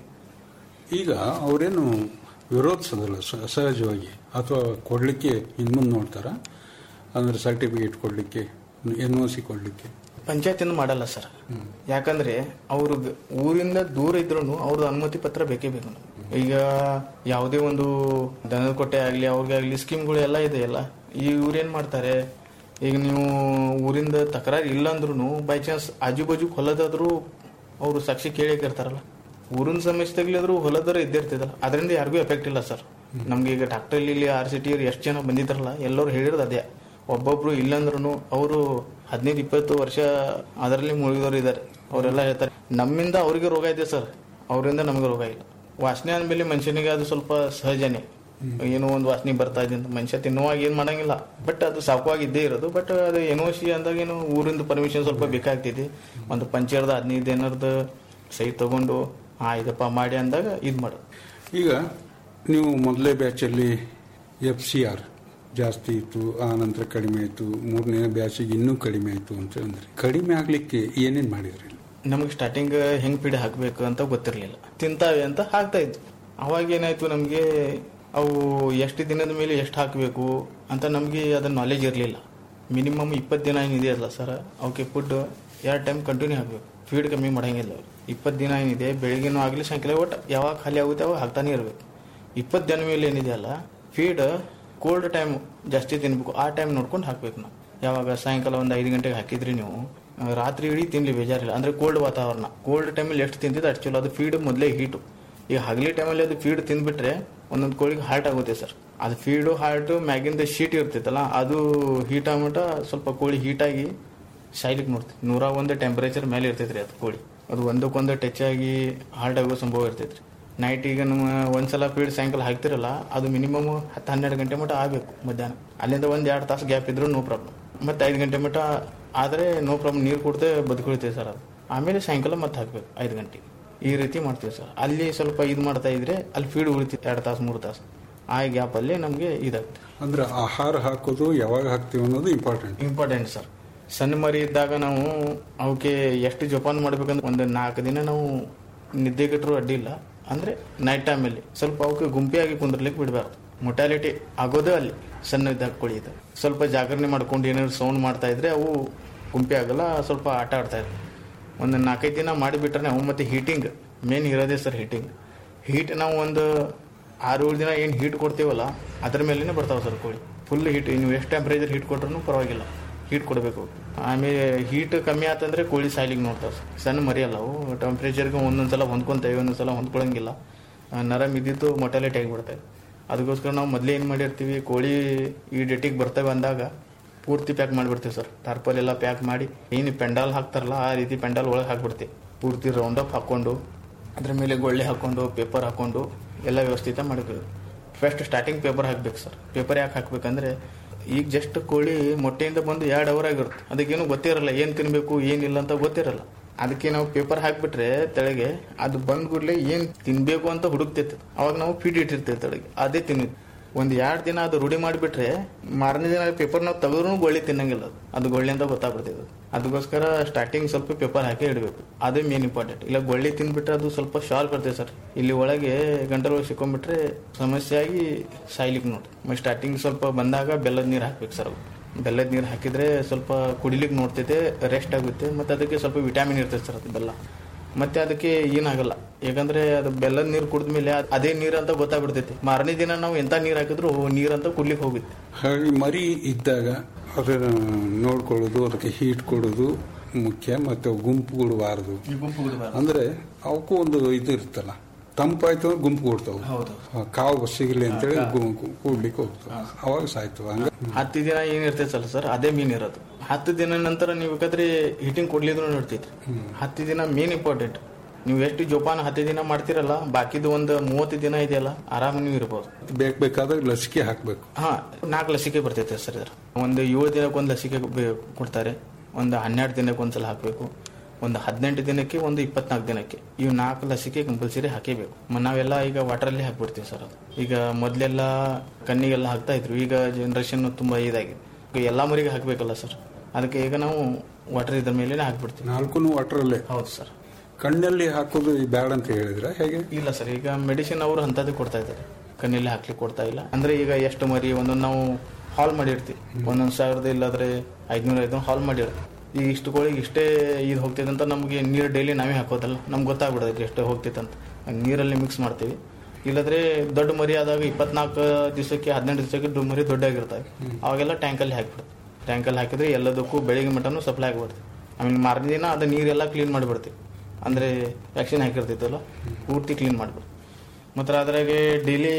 ಈಗ ಅವರೇನು ವಿರೋಧಿಸೋದಿಲ್ಲ ಸ- ಸಹಜವಾಗಿ ಅಥವಾ ಕೊಡ್ಲಿಕ್ಕೆ ಹಿಂದ್ಮುಂದ್ ನೋಡ್ತಾರ ಅಂದ್ರೆ ಸರ್ಟಿಫಿಕೇಟ್ ಕೊಡ್ಲಿಕ್ಕೆ ಎನ್ ಒ ಸಿ ಕೊಡ್ಲಿಕ್ಕೆ ಪಂಚಾಯತಿಂದ ಮಾಡಲ್ಲ ಸರ್ ಯಾಕಂದ್ರೆ ಅವರು ಊರಿಂದ ದೂರ ಇದ್ರು ಅವ್ರದ್ದು ಅನುಮತಿ ಪತ್ರ ಬೇಕೇ ಬೇಕು ನಮ್ಗೆ. ಈಗ ಯಾವುದೇ ಒಂದು ದನದ ಕೊಟ್ಟೆ ಆಗ್ಲಿ ಅವ್ರಿಗೆ ಆಗ್ಲಿ ಸ್ಕೀಮ್ಗಳು ಎಲ್ಲ ಇದೆ ಅಲ್ಲ ಈ ಇವ್ರೇನ್ ಮಾಡ್ತಾರೆ ಈಗ ನೀವು ಊರಿಂದ ತಕರಾರು ಇಲ್ಲ ಅಂದ್ರೂ ಬೈ ಚಾನ್ಸ್ ಆಜು ಬಾಜು ಹೊಲದಾದ್ರೂ ಅವರು ಸಾಕ್ಷಿ ಕೇಳಕ್ಕೆ ಇರ್ತಾರಲ್ಲ ಊರಿನ ಸಮಸ್ಯೆದಾಗ್ಲಾದ್ರೂ ಹೊಲದರ ಇದ್ದಿರ್ತದಲ್ಲ ಅದರಿಂದ ಯಾರಿಗೂ ಎಫೆಕ್ಟ್ ಇಲ್ಲ ಸರ್ ನಮ್ಗೆ ಈಗ ಡಾಕ್ಟರ್ ಇಲ್ಲಿ ಆರ್ ಸಿ ಟಿ ಎಷ್ಟು ಜನ ಬಂದಿದ್ದಾರಲ್ಲ ಎಲ್ಲರೂ ಹೇಳಿರೋದು ಅದೇ ಒಬ್ಬೊಬ್ರು ಇಲ್ಲಂದ್ರೂ ಅವರು ಹದಿನೈದು ಇಪ್ಪತ್ತು ವರ್ಷ ಅದರಲ್ಲಿ ಮುಳುಗಿದವರು ಇದ್ದಾರೆ ಅವರೆಲ್ಲ ಹೇಳ್ತಾರೆ ನಮ್ಮಿಂದ ಅವ್ರಿಗೆ ರೋಗ ಇದೆ ಸರ್ ಅವರಿಂದ ನಮಗೆ ರೋಗ ಇಲ್ಲ ವಾಸನೆ ಅಂದ್ಮೇಲೆ ಮನುಷ್ಯನಿಗೆ ಅದು ಸ್ವಲ್ಪ ಸಹಜನೇ ಏನೋ ಒಂದು ವಾಸನೆ ಬರ್ತಾ ಇದೆ ಅಂತ ಮನುಷ್ಯ ತಿನ್ನುವಾಗ ಏನ್ ಮಾಡಂಗಿಲ್ಲ ಬಟ್ ಅದು ಸಾಕವಾಗಿ ಇದ್ದೇ ಇರೋದು ಬಟ್ ಅದು ಏನೋ ಸಿ ಅಂದಾಗ ಏನು ಊರಿಂದ ಪರ್ಮಿಷನ್ ಸ್ವಲ್ಪ ಬೇಕಾಗ್ತೈತಿ ಒಂದು ಪಂಚಾಯರ್ದ ಹದಿನೈದು ಏನಾರ್ದ ಸಹಿ ತಗೊಂಡು ಆ ಇದಪ್ಪ ಮಾಡಿ ಅಂದಾಗ ಇದು ಮಾಡೋದು ಈಗ ನೀವು ಮೊದಲೇ ಬ್ಯಾಚಲ್ಲಿ ಎಫ್ ಸಿ ಆರ್ ಜಾಸ್ತಿ ಇತ್ತು ಆ ನಂತರ ಕಡಿಮೆ ಆಯಿತು ಮೂರನೇ ಬ್ಯಾಚಿಗೆ ಇನ್ನೂ ಕಡಿಮೆ ಆಯಿತು ಅಂತ ಅಂದ್ರೆ ಕಡಿಮೆ ಆಗ್ಲಿಕ್ಕೆ ಏನೇನು ಮಾಡಿದ್ರಿ ನಮಗೆ ಸ್ಟಾರ್ಟಿಂಗ್ ಹೆಂಗ್ ಪಿಡಿ ಹಾಕಬೇಕು ಅಂತ ಗೊತ್ತಿರಲಿಲ್ಲ ತಿಂತಾವೆ ಅಂತ ಹಾಕ್ತಾ ಇದ್ವಿ ಅವಾಗ ಏನಾಯ್ತು ನಮಗೆ ಅವು ಎಷ್ಟು ದಿನದ ಮೇಲೆ ಎಷ್ಟು ಹಾಕಬೇಕು ಅಂತ ನಮಗೆ ಅದರ ನಾಲೆಜ್ ಇರಲಿಲ್ಲ ಮಿನಿಮಮ್ ಇಪ್ಪತ್ತು ದಿನ ಏನಿದೆ ಅಲ್ಲ ಸರ್ ಅವಕ್ಕೆ ಫುಡ್ ಎರಡು ಟೈಮ್ ಕಂಟಿನ್ಯೂ ಹಾಕಬೇಕು ಫೀಡ್ ಕಮ್ಮಿ ಮಾಡಂಗಿಲ್ಲ ಇಪ್ಪತ್ತು ದಿನ ಏನಿದೆ ಬೆಳಿಗ್ಗೆನೂ ಆಗಲಿ ಸಾಯಂಕಾಲ ಒಟ್ಟು ಯಾವಾಗ ಖಾಲಿ ಆಗುತ್ತೆ ಅವಾಗ ಹಾಕ್ತಾನೆ ಇರಬೇಕು ಇಪ್ಪತ್ತು ದಿನ ಮೇಲೆ ಏನಿದೆ ಅಲ್ಲ ಫೀಡ್ ಕೋಲ್ಡ್ ಟೈಮ್ ಜಾಸ್ತಿ ತಿನ್ಬೇಕು ಆ ಟೈಮ್ ನೋಡ್ಕೊಂಡು ಹಾಕ್ಬೇಕು ನಾವು ಯಾವಾಗ ಸಾಯಂಕಾಲ ಒಂದು ಐದು ಗಂಟೆಗೆ ಹಾಕಿದ್ರಿ ನೀವು ಆ, ರಾತ್ರಿ ಇಡೀ ತಿನ್ಲಿ ಬೇಜಾರಿಲ್ಲ ಅಂದ್ರೆ ಕೋಲ್ಡ್ ವಾತಾವರಣ ಕೋಲ್ಡ್ ಟೈಮಲ್ಲಿ ಎಷ್ಟು ತಿಂತಿದ್ದು ಅಷ್ಟು ಚಲೋ ಅದು ಫೀಡ್ ಮೊದಲೇ ಹೀಟು ಈಗ ಹಗಲಿ ಟೈಮಲ್ಲಿ ಅದು ಫೀಡ್ ತಿಂದ್ಬಿಟ್ರೆ ಒಂದೊಂದು ಕೋಳಿಗೆ ಹಾರ್ಟ್ ಆಗುತ್ತೆ ಸರ್ ಅದು ಫೀಡು ಹಾರ್ಟು ಮ್ಯಾಗಿಂದ ಶೀಟ್ ಇರ್ತೈತಲ್ಲ ಅದು ಹೀಟ್ ಆಗ್ಬಿಟ್ಟ ಸ್ವಲ್ಪ ಕೋಳಿ ಹೀಟಾಗಿ ಸಾಯ್ಲಿಕ್ಕೆ ನೋಡ್ತೀವಿ ನೂರ ಒಂದು ಟೆಂಪರೇಚರ್ ಮೇಲೆ ಇರ್ತೈತ್ರಿ ಅದು ಕೋಳಿ ಅದು ಒಂದಕ್ಕೊಂದು ಟಚ್ ಆಗಿ ಹಾರ್ಟ್ ಆಗೋ ಸಂಭವ ಇರ್ತೈತ್ರಿ ನೈಟ್ ಈಗ ನಮ್ಮ ಒಂದ್ಸಲ ಫೀಡ್ ಸಾಯಂಕಾಲ ಹಾಕ್ತಿರಲ್ಲ ಅದು ಮಿನಿಮಮ್ ಹತ್ತು ಹನ್ನೆರಡು ಗಂಟೆ ಮಟ್ಟ ಆಗಬೇಕು ಮಧ್ಯಾಹ್ನ ಅಲ್ಲಿಂದ ಒಂದು ಎರಡು ತಾಸು ಗ್ಯಾಪ್ ಇದ್ರೂ ನೋ ಪ್ರಾಬ್ಲಮ್ ಮತ್ತೆ ಐದು ಗಂಟೆ ಮಟ್ಟ ಆದರೆ ನೋ ಪ್ರಾಬ್ಲಮ್ ನೀರು ಕುಡ್ದೆ ಬದುಕೊಳ್ತೀವಿ ಸರ್ ಅದು ಆಮೇಲೆ ಸಾಯಂಕಾಲ ಮತ್ತೆ ಹಾಕ್ಬೇಕು ಐದು ಗಂಟೆಗೆ ಈ ರೀತಿ ಮಾಡ್ತೀವಿ ಸರ್ ಅಲ್ಲಿ ಸ್ವಲ್ಪ ಇದು ಮಾಡ್ತಾ ಇದ್ರೆ ಅಲ್ಲಿ ಫೀಡ್ ಉಳಿತಿತ್ತು ಎರಡು ತಾಸು ಮೂರು ತಾಸು ಆ ಗ್ಯಾಪಲ್ಲಿ ನಮಗೆ ಇದಾಗುತ್ತೆ ಅಂದ್ರೆ ಆಹಾರ ಹಾಕೋದು ಯಾವಾಗ ಹಾಕ್ತೀವಿ ಅನ್ನೋದು ಇಂಪಾರ್ಟೆಂಟ್ ಇಂಪಾರ್ಟೆಂಟ್ ಸರ್ ಸಣ್ಣ ಮರಿ ಇದ್ದಾಗ ನಾವು ಅವಕ್ಕೆ ಎಷ್ಟು ಜೋಪಾನ ಮಾಡ್ಬೇಕಂದ್ರೆ ಒಂದು ನಾಲ್ಕು ದಿನ ನಾವು ನಿದ್ದೆಗೆಟ್ಟರು ಅಡ್ಡಿಲ್ಲ ಅಂದ್ರೆ ನೈಟ್ ಟೈಮಲ್ಲಿ ಸ್ವಲ್ಪ ಅವಕ್ಕೆ ಗುಂಪಿಯಾಗಿ ಕುಂದ್ರಲಿಕ್ಕೆ ಬಿಡಬಾರ್ದು ಮೊಟಾಲಿಟಿ ಆಗೋದೇ ಅಲ್ಲಿ ಸಣ್ಣ ಇದ್ದಾಗ ಕೋಳಿ ಇದೆ ಸ್ವಲ್ಪ ಜಾಗರಣೆ ಮಾಡ್ಕೊಂಡು ಏನಾದ್ರು ಸೌಂಡ್ ಮಾಡ್ತಾ ಇದ್ರೆ ಅವು ಗುಂಪಿ ಆಗಲ್ಲ ಸ್ವಲ್ಪ ಆಟ ಆಡ್ತಾ ಇರ್ತವೆ ಒಂದು ನಾಲ್ಕೈದು ದಿನ ಮಾಡಿಬಿಟ್ರೆ ನಾವು ಮತ್ತೆ ಹೀಟಿಂಗ್ ಮೇನ್ ಇರೋದೇ ಸರ್ ಹೀಟಿಂಗ್ ಹೀಟ್ ನಾವು ಒಂದು ಆರು ಏಳು ದಿನ ಏನು ಹೀಟ್ ಕೊಡ್ತೀವಲ್ಲ ಅದ್ರ ಮೇಲೇನೆ ಬರ್ತಾವೆ ಸರ್ ಕೋಳಿ ಫುಲ್ ಹೀಟ್ ನೀವು ಎಷ್ಟು ಟೆಂಪ್ರೇಚರ್ ಹೀಟ್ ಕೊಟ್ರೂ ಪರವಾಗಿಲ್ಲ ಹೀಟ್ ಕೊಡಬೇಕು ಆಮೇಲೆ ಹೀಟ್ ಕಮ್ಮಿ ಆತಂದ್ರೆ ಕೋಳಿ ಸಾಯ್ಲಿಕ್ಕೆ ನೋಡ್ತಾವೆ ಸರ್ ಸಣ್ಣ ಮರಿಯಲ್ಲ ಅವು ಟೆಂಪ್ರೇಚರ್ಗೆ ಒಂದೊಂದ್ಸಲ ಹೊಂದ್ಕೊಂತೇವೆ ಒಂದೊಂದ್ಸಲ ಹೊಂದ್ಕೊಳಂಗಿಲ್ಲ ಆ, ನರಮ್ ಇದ್ದಿದ್ದು ಮೊಟಾಲಿಟಿ ಆಗಿಬಿಡ್ತೇವೆ ಅದಕ್ಕೋಸ್ಕರ ನಾವು ಮೊದಲೇ ಏನು ಮಾಡಿರ್ತೀವಿ ಕೋಳಿ ಈ ಡೇಟಿಗೆ ಬರ್ತೇವೆ ಅಂದಾಗ ಪೂರ್ತಿ ಪ್ಯಾಕ್ ಮಾಡಿಬಿಡ್ತೀವಿ ಸರ್ ಟಾರ್ಪಲ್ ಎಲ್ಲ ಪ್ಯಾಕ್ ಮಾಡಿ ಏನು ಪೆಂಡಾಲ್ ಹಾಕ್ತಾರಲ್ಲ ಆ ರೀತಿ ಪೆಂಡಾಲ್ ಒಳಗೆ ಹಾಕ್ಬಿಡ್ತೀವಿ ಪೂರ್ತಿ ರೌಂಡ್ ಅಪ್ ಹಾಕೊಂಡು ಅದ್ರ ಮೇಲೆ ಗೊಳ್ಳೆ ಹಾಕೊಂಡು ಪೇಪರ್ ಹಾಕೊಂಡು ಎಲ್ಲ ವ್ಯವಸ್ಥಿತ ಮಾಡಬೇಕು ಫಸ್ಟ್ ಸ್ಟಾರ್ಟಿಂಗ್ ಪೇಪರ್ ಹಾಕ್ಬೇಕು ಸರ್ ಪೇಪರ್ ಯಾಕೆ ಹಾಕ್ಬೇಕಂದ್ರೆ ಈಗ ಜಸ್ಟ್ ಕೋಳಿ ಮೊಟ್ಟೆಯಿಂದ ಬಂದು ಎರಡು ಅವರ್ ಆಗಿರುತ್ತೆ ಅದಕ್ಕೇನು ಗೊತ್ತಿರಲ್ಲ ಏನು ತಿನ್ಬೇಕು ಏನಿಲ್ಲ ಅಂತ ಗೊತ್ತಿರಲ್ಲ ಅದಕ್ಕೆ ನಾವು ಪೇಪರ್ ಹಾಕ್ಬಿಟ್ರೆ ತೆಳಗೆ ಅದು ಬಂದ್ ಕೂಡಲೇ ಏನ್ ತಿನ್ಬೇಕು ಅಂತ ಹುಡುಕ್ತೈತೆ ಅವಾಗ ನಾವು ಫೀಡ್ ಇಟ್ಟಿರ್ತೇವೆ ತೆಳಗೆ ಅದೇ ತಿನ್ನಿ ಒಂದ್ ಎರಡ್ ದಿನ ಅದು ರೂಢಿ ಮಾಡಿಬಿಟ್ರೆ ಮಾರನೇ ದಿನ ಪೇಪರ್ ನಾವು ತೆಗೆದ್ರು ಗೊಳ್ಳಿ ತಿನ್ನಂಗಿಲ್ಲ ಅದು ಅದು ಗೊಳ್ಳಿ ಅಂತ ಗೊತ್ತಾಗ್ಬಿಡ್ತೈತೆ ಅದು. ಅದಕ್ಕೋಸ್ಕರ ಸ್ಟಾರ್ಟಿಂಗ್ ಸ್ವಲ್ಪ ಪೇಪರ್ ಹಾಕಿ ಇಡಬೇಕು ಅದೇ ಮೇನ್ ಇಂಪಾರ್ಟೆಂಟ್ ಇಲ್ಲ ಗೊಳ್ಳಿ ತಿಂದ್ಬಿಟ್ರೆ ಅದು ಸ್ವಲ್ಪ ಶಾರ್ಪ್ ಬರ್ತದೆ ಸರ್ ಇಲ್ಲಿ ಒಳಗೆ ಗಂಟಲು ಒಳಗೆ ಸಿಕ್ಕೊಂಡ್ಬಿಟ್ರೆ ಸಮಸ್ಯೆ ಆಗಿ ಸಾಯ್ಲಿಕ್ಕೆ ನೋಡಿ ಸ್ಟಾರ್ಟಿಂಗ್ ಸ್ವಲ್ಪ ಬಂದಾಗ ಬೆಲ್ಲದ ನೀರು ಹಾಕ್ಬೇಕು ಸರ್ ಬೆಲ್ಲದ ನೀರು ಹಾಕಿದ್ರೆ ಸ್ವಲ್ಪ ಕುಡಿಲಿಕ್ಕೆ ನೋಡ್ತೈತೆ ರೆಸ್ಟ್ ಆಗುತ್ತೆ ಮತ್ತೆ ಅದಕ್ಕೆ ಸ್ವಲ್ಪ ವಿಟಾಮಿನ್ ಇರ್ತೈತೆ ಸರ್ ಅದು ಬೆಲ್ಲ ಮತ್ತೆ ಅದಕ್ಕೆ ಏನಾಗಲ್ಲ ಯಾಕಂದ್ರೆ ಅದು ಬೆಲ್ಲದ ನೀರು ಕುಡಿದ್ಮೇಲೆ ಅದ್- ಅದೇ ನೀರು ಅಂತ ಗೊತ್ತಾಗ್ಬಿಡ್ತೈತಿ ಮಾರನೇ ದಿನ ನಾವು ಎಂತ ನೀರು ಹಾಕಿದ್ರು ನೀರಂತ ಕುಡ್ಲಿಕ್ಕೆ ಹೋಗುತ್ತೆ ಹಾಗೆ ಮರಿ ಇದ್ದಾಗ ಅದನ್ನ ನೋಡ್ಕೊಳ್ಳೋದು ಅದಕ್ಕೆ ಹೀಟ್ ಕೊಡೋದು ಮುಖ್ಯ ಮತ್ತೆ ಅವು ಗುಂಪು ಕೊಡಬಾರದು ಅಂದ್ರೆ ಅವಕ್ಕೂ ಒಂದು ಇದು ಇರುತ್ತಲ್ಲ ತಂಪಾಯ್ತು ಅಂದ್ರೆ ಗುಂಪು ಕೊಡ್ತಾವ ಕಾವು ಸಿಗಲಿ ಅಂತೇಳಿ ಗು- ಗು- ಕೂಡ್ಲಿಕ್ಕೆ ಹೋಗ್ತಾವ ಅವಾಗ ಸಾಯ್ತು ಹಂಗ ಹತ್ತು ದಿನ ಏನ್ ಇರ್ತೈತಲ್ಲ ಸರ್ ಅದೇ ಮೀನ್ ಇರೋದು ಹತ್ತು ದಿನ ನಂತರ ನೀವು ಬೇಕಾದ್ರೆ ಹೀಟಿಂಗ್ ಕೊಡ್ಲಿದ್ರು ನೋಡ್ತೈತಿ ಹತ್ತು ದಿನ ಮೇನ್ ಇಂಪಾರ್ಟೆಂಟ್ ನೀವು ಎಷ್ಟು ಜೋಪಾನ ಹತ್ತು ದಿನ ಮಾಡ್ತಿರಲ್ಲ ಬಾಕಿದು ಒಂದು ಮೂವತ್ತು ದಿನ ಇದೆಯಲ್ಲ ಆರಾಮ ನೀವು ಇರ್ಬೋದು ಬೇಕ್ ಬೇಕಾದಾಗ ಲಸಿಕೆ ಹಾಕ್ಬೇಕು ಹಾ ನಾಲ್ಕು ಲಸಿಕೆ ಬರ್ತೈತೆ ಸರ್ ಇದ್ರ ಒಂದು ಏಳು ದಿನಕ್ಕೆ ಒಂದು ಲಸಿಕೆ ಬೆ- ಕೊಡ್ತಾರೆ ಒಂದು ಹನ್ನೆರಡು ದಿನಕ್ಕೆ ಒಂದ್ಸಲ ಹಾಕಬೇಕು ಒಂದು ಹದಿನೆಂಟು ದಿನಕ್ಕೆ ಒಂದು ಇಪ್ಪತ್ನಾಲ್ಕು ದಿನಕ್ಕೆ ಇವು ನಾಲ್ಕು ಲಸಿಕೆ ಕಂಪಲ್ಸರಿ ಹಾಕೇಬೇಕು ಮ- ನಾವೆಲ್ಲ ಈಗ ವಾಟರಲ್ಲಿ ಹಾಕ್ಬಿಡ್ತೀವಿ ಸರ್ ಅದು ಈಗ ಮೊದಲೆಲ್ಲ ಕಣ್ಣಿಗೆಲ್ಲ ಹಾಕ್ತಾ ಇದ್ರು ಈಗ ಜನರೇಷನ್ ತುಂಬಾ ಇದಾಗಿದೆ ಈಗ ಎಲ್ಲ ಮರಿಗೆ ಹಾಕಬೇಕಲ್ಲ ಸರ್ ಅದಕ್ಕೆ ಈಗ ನಾವು ವಾಟರ್ ಇದ್ರ ಮೇಲೆ ಹಾಕ್ಬಿಡ್ತೀವಿ ನಾಲ್ಕು ವಾಟರಲ್ಲೇ ಹೌದು ಸರ್ ಕಣ್ಣಲ್ಲಿ ಹಾಕೋದು ಬ್ಯಾಡ ಅಂತ ಹೇಳಿದ್ರೆ ಹೇಗೆ ಇಲ್ಲ ಸರ್ ಈಗ ಮೆಡಿಸಿನ್ ಅವರು ಅಂತದ್ದು ಕೊಡ್ತಾ ಇದ್ದಾರೆ ಕಣ್ಣಲ್ಲಿ ಹಾಕ್ಲಿಕ್ಕೆ ಕೊಡ್ತಾ ಇಲ್ಲ ಅಂದ್ರೆ ಈಗ ಎಷ್ಟು ಮರಿ ಒಂದೊಂದು ನಾವು ಹಾಲ್ ಮಾಡಿರ್ತೀವಿ ಒಂದೊಂದು ಸಾವಿರದ ಇಲ್ಲಾದ್ರೆ ಐದ್ನೂರ ಐದು ಹಾಲ್ ಮಾಡಿರ್ತೀವಿ ಈಗ ಇಷ್ಟು ಕೋಳಿಗೆ ಇಷ್ಟೇ ಇದು ಹೋಗ್ತೈತೆ ಅಂತ ನಮಗೆ ನೀರು ಡೈಲಿ ನಾವೇ ಹಾಕೋದಲ್ಲ ನಮ್ಗೆ ಗೊತ್ತಾಗ್ಬಿಡೋದು ಎಷ್ಟು ಹೋಗ್ತೈತೆ ಅಂತ ನೀರಲ್ಲಿ ಮಿಕ್ಸ್ ಮಾಡ್ತೀವಿ ಇಲ್ಲದ್ರೆ ದೊಡ್ಡ ಮರಿ ಆದಾಗ ಇಪ್ಪತ್ನಾಲ್ಕು ದಿವಸಕ್ಕೆ ಹದಿನೆಂಟು ದಿವಸಕ್ಕೆ ದೊ- ಮರಿ ದೊಡ್ಡಾಗಿರ್ತವೆ ಅವಾಗೆಲ್ಲ ಟ್ಯಾಂಕಲ್ಲಿ ಹಾಕ್ಬಿಡ್ತೀವಿ ಟ್ಯಾಂಕಲ್ಲಿ ಹಾಕಿದ್ರೆ ಎಲ್ಲದಕ್ಕೂ ಬೆಳಿಗ್ಗೆ ಮಟನು ಸಪ್ಲೈ ಆಗಿಬಿಡ್ತೀವಿ ಆಮೇಲೆ ಮಾರನೇ ದಿನ ಅದು ನೀರೆಲ್ಲ ಕ್ಲೀನ್ ಮಾಡಿಬಿಡ್ತೀವಿ ಅಂದರೆ ವ್ಯಾಕ್ಸಿನ್ ಹಾಕಿರ್ತೈತಲ್ಲ ಪೂರ್ತಿ ಕ್ಲೀನ್ ಮಾಡಿಬಿಡ್ತೀವಿ ಮತ್ತು ಅದ್ರಾಗೆ ಡೈಲಿ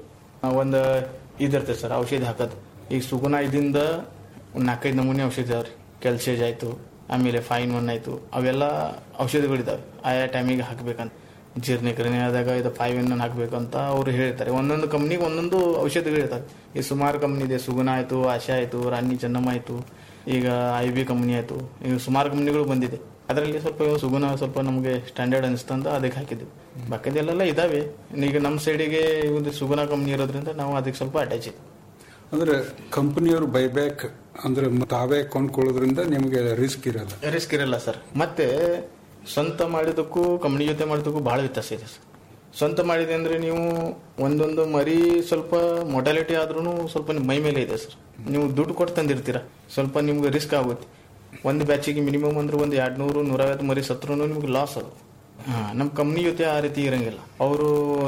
ಒಂದು ಇದಿರ್ತದೆ ಸರ್ ಔಷಧಿ ಹಾಕೋದು ಈಗ ಸುಗುಣ ಇದರಿಂದ ಒಂದು ನಾಲ್ಕೈದು ನಮೂನೆ ಔಷಧಿ ಇದಾವೆ ರೀ ಕೆಲ್ಸೇಜ್ ಆಯಿತು ಆಮೇಲೆ ಫೈನ್ ಒನ್ ಆಯಿತು ಅವೆಲ್ಲ ಔಷಧಿಗಳಿದಾವೆ ಆಯಾ ಟೈಮಿಗೆ ಹಾಕಬೇಕಂತ ಜೀರ್ಣೀಕರಣ ಆದಾಗ ಇದು ಫೈವ್ ಎನ್ ಹಾಕಬೇಕಂತ ಅವರು ಹೇಳ್ತಾರೆ ಒಂದೊಂದು ಕಂಪ್ನಿಗೆ ಒಂದೊಂದು ಔಷಧಿಗಳಿರ್ತವೆ ಈ ಸುಮಾರು ಕಂಪ್ನಿ ಇದೆ ಸುಗುಣ ಆಯಿತು ಆಶಾ ಆಯಿತು ರಾಣಿ ಚೆನ್ನಮ್ಮ ಆಯಿತು ಈಗ ಐ ಬಿ ಕಂಪ್ನಿ ಆಯಿತು ಈಗ ಸುಮಾರು ಕಂಪ್ನಿಗಳು ಬಂದಿದೆ ಅದರಲ್ಲಿ ಸ್ವಲ್ಪ ಇವು ಸುಗುಣ ಸ್ವಲ್ಪ ನಮಗೆ ಸ್ಟ್ಯಾಂಡರ್ಡ್ ಅನಿಸ್ತಂತ ಅದಕ್ಕೆ ಹಾಕಿದ್ವಿ ಬಾಕಿದೆಲ್ಲ ಇದಾವೆ ಈಗ ನಮ್ಮ ಸೈಡಿಗೆ ಒಂದು ಸುಗುಣ ಕಂಪ್ನಿ ಇರೋದ್ರಿಂದ ನಾವು ಅದಕ್ಕೆ ಸ್ವಲ್ಪ ಅಟ್ಯಾಚ್ ಇದ್ದೀವಿ ಅಂದ್ರೆ ಕಂಪನಿಯವರು ಬೈಬ್ಯಾಕ್ ಅಂದ್ರೆ ತಾವೇ ಕೊಂಡ್ಕೊಳ್ಳೋದ್ರಿಂದ ನಿಮಗೆ ರಿಸ್ಕ್ ಇರಲ್ಲ ರಿಸ್ಕ್ ಇರಲ್ಲ ಸರ್ ಮತ್ತೆ ಸ್ವಂತ ಮಾಡಿದಕ್ಕೂ ಕಂಪ್ನಿ ಜೊತೆ ಮಾಡಿದಕ್ಕೂ ಬಹಳ ವ್ಯತ್ಯಾಸ ಇದೆ ಸರ್ ಸ್ವಂತ ಮಾಡಿದೆ ಅಂದ್ರೆ ನೀವು ಒಂದೊಂದು ಮರಿ ಸ್ವಲ್ಪ ಮೊಟಾಲಿಟಿ ಆದ್ರೂ ಸ್ವಲ್ಪ ನಿಮ್ ಮೈ ಮೇಲೆ ಇದೆ ಸರ್ ನೀವು ದುಡ್ಡು ಕೊಟ್ಟು ತಂದಿರ್ತೀರ ಸ್ವಲ್ಪ ನಿಮ್ಗೆ ರಿಸ್ಕ್ ಆಗುತ್ತೆ ಒಂದು ಬ್ಯಾಚಿಗೆ ಮಿನಿಮಮ್ ಅಂದ್ರೆ ಒಂದು ಎರಡ್ ನೂರು ನೂರೈವತ್ತು ಮರಿ ಸತ್ರು ನಿಮ್ಗೆ ಲಾಸ್ ಅದು ಹಾ ನಮ್ಮ ಕಂಪ್ನಿ ಜೊತೆ ಆ ರೀತಿ ಇರಂಗಿಲ್ಲ ಅವರು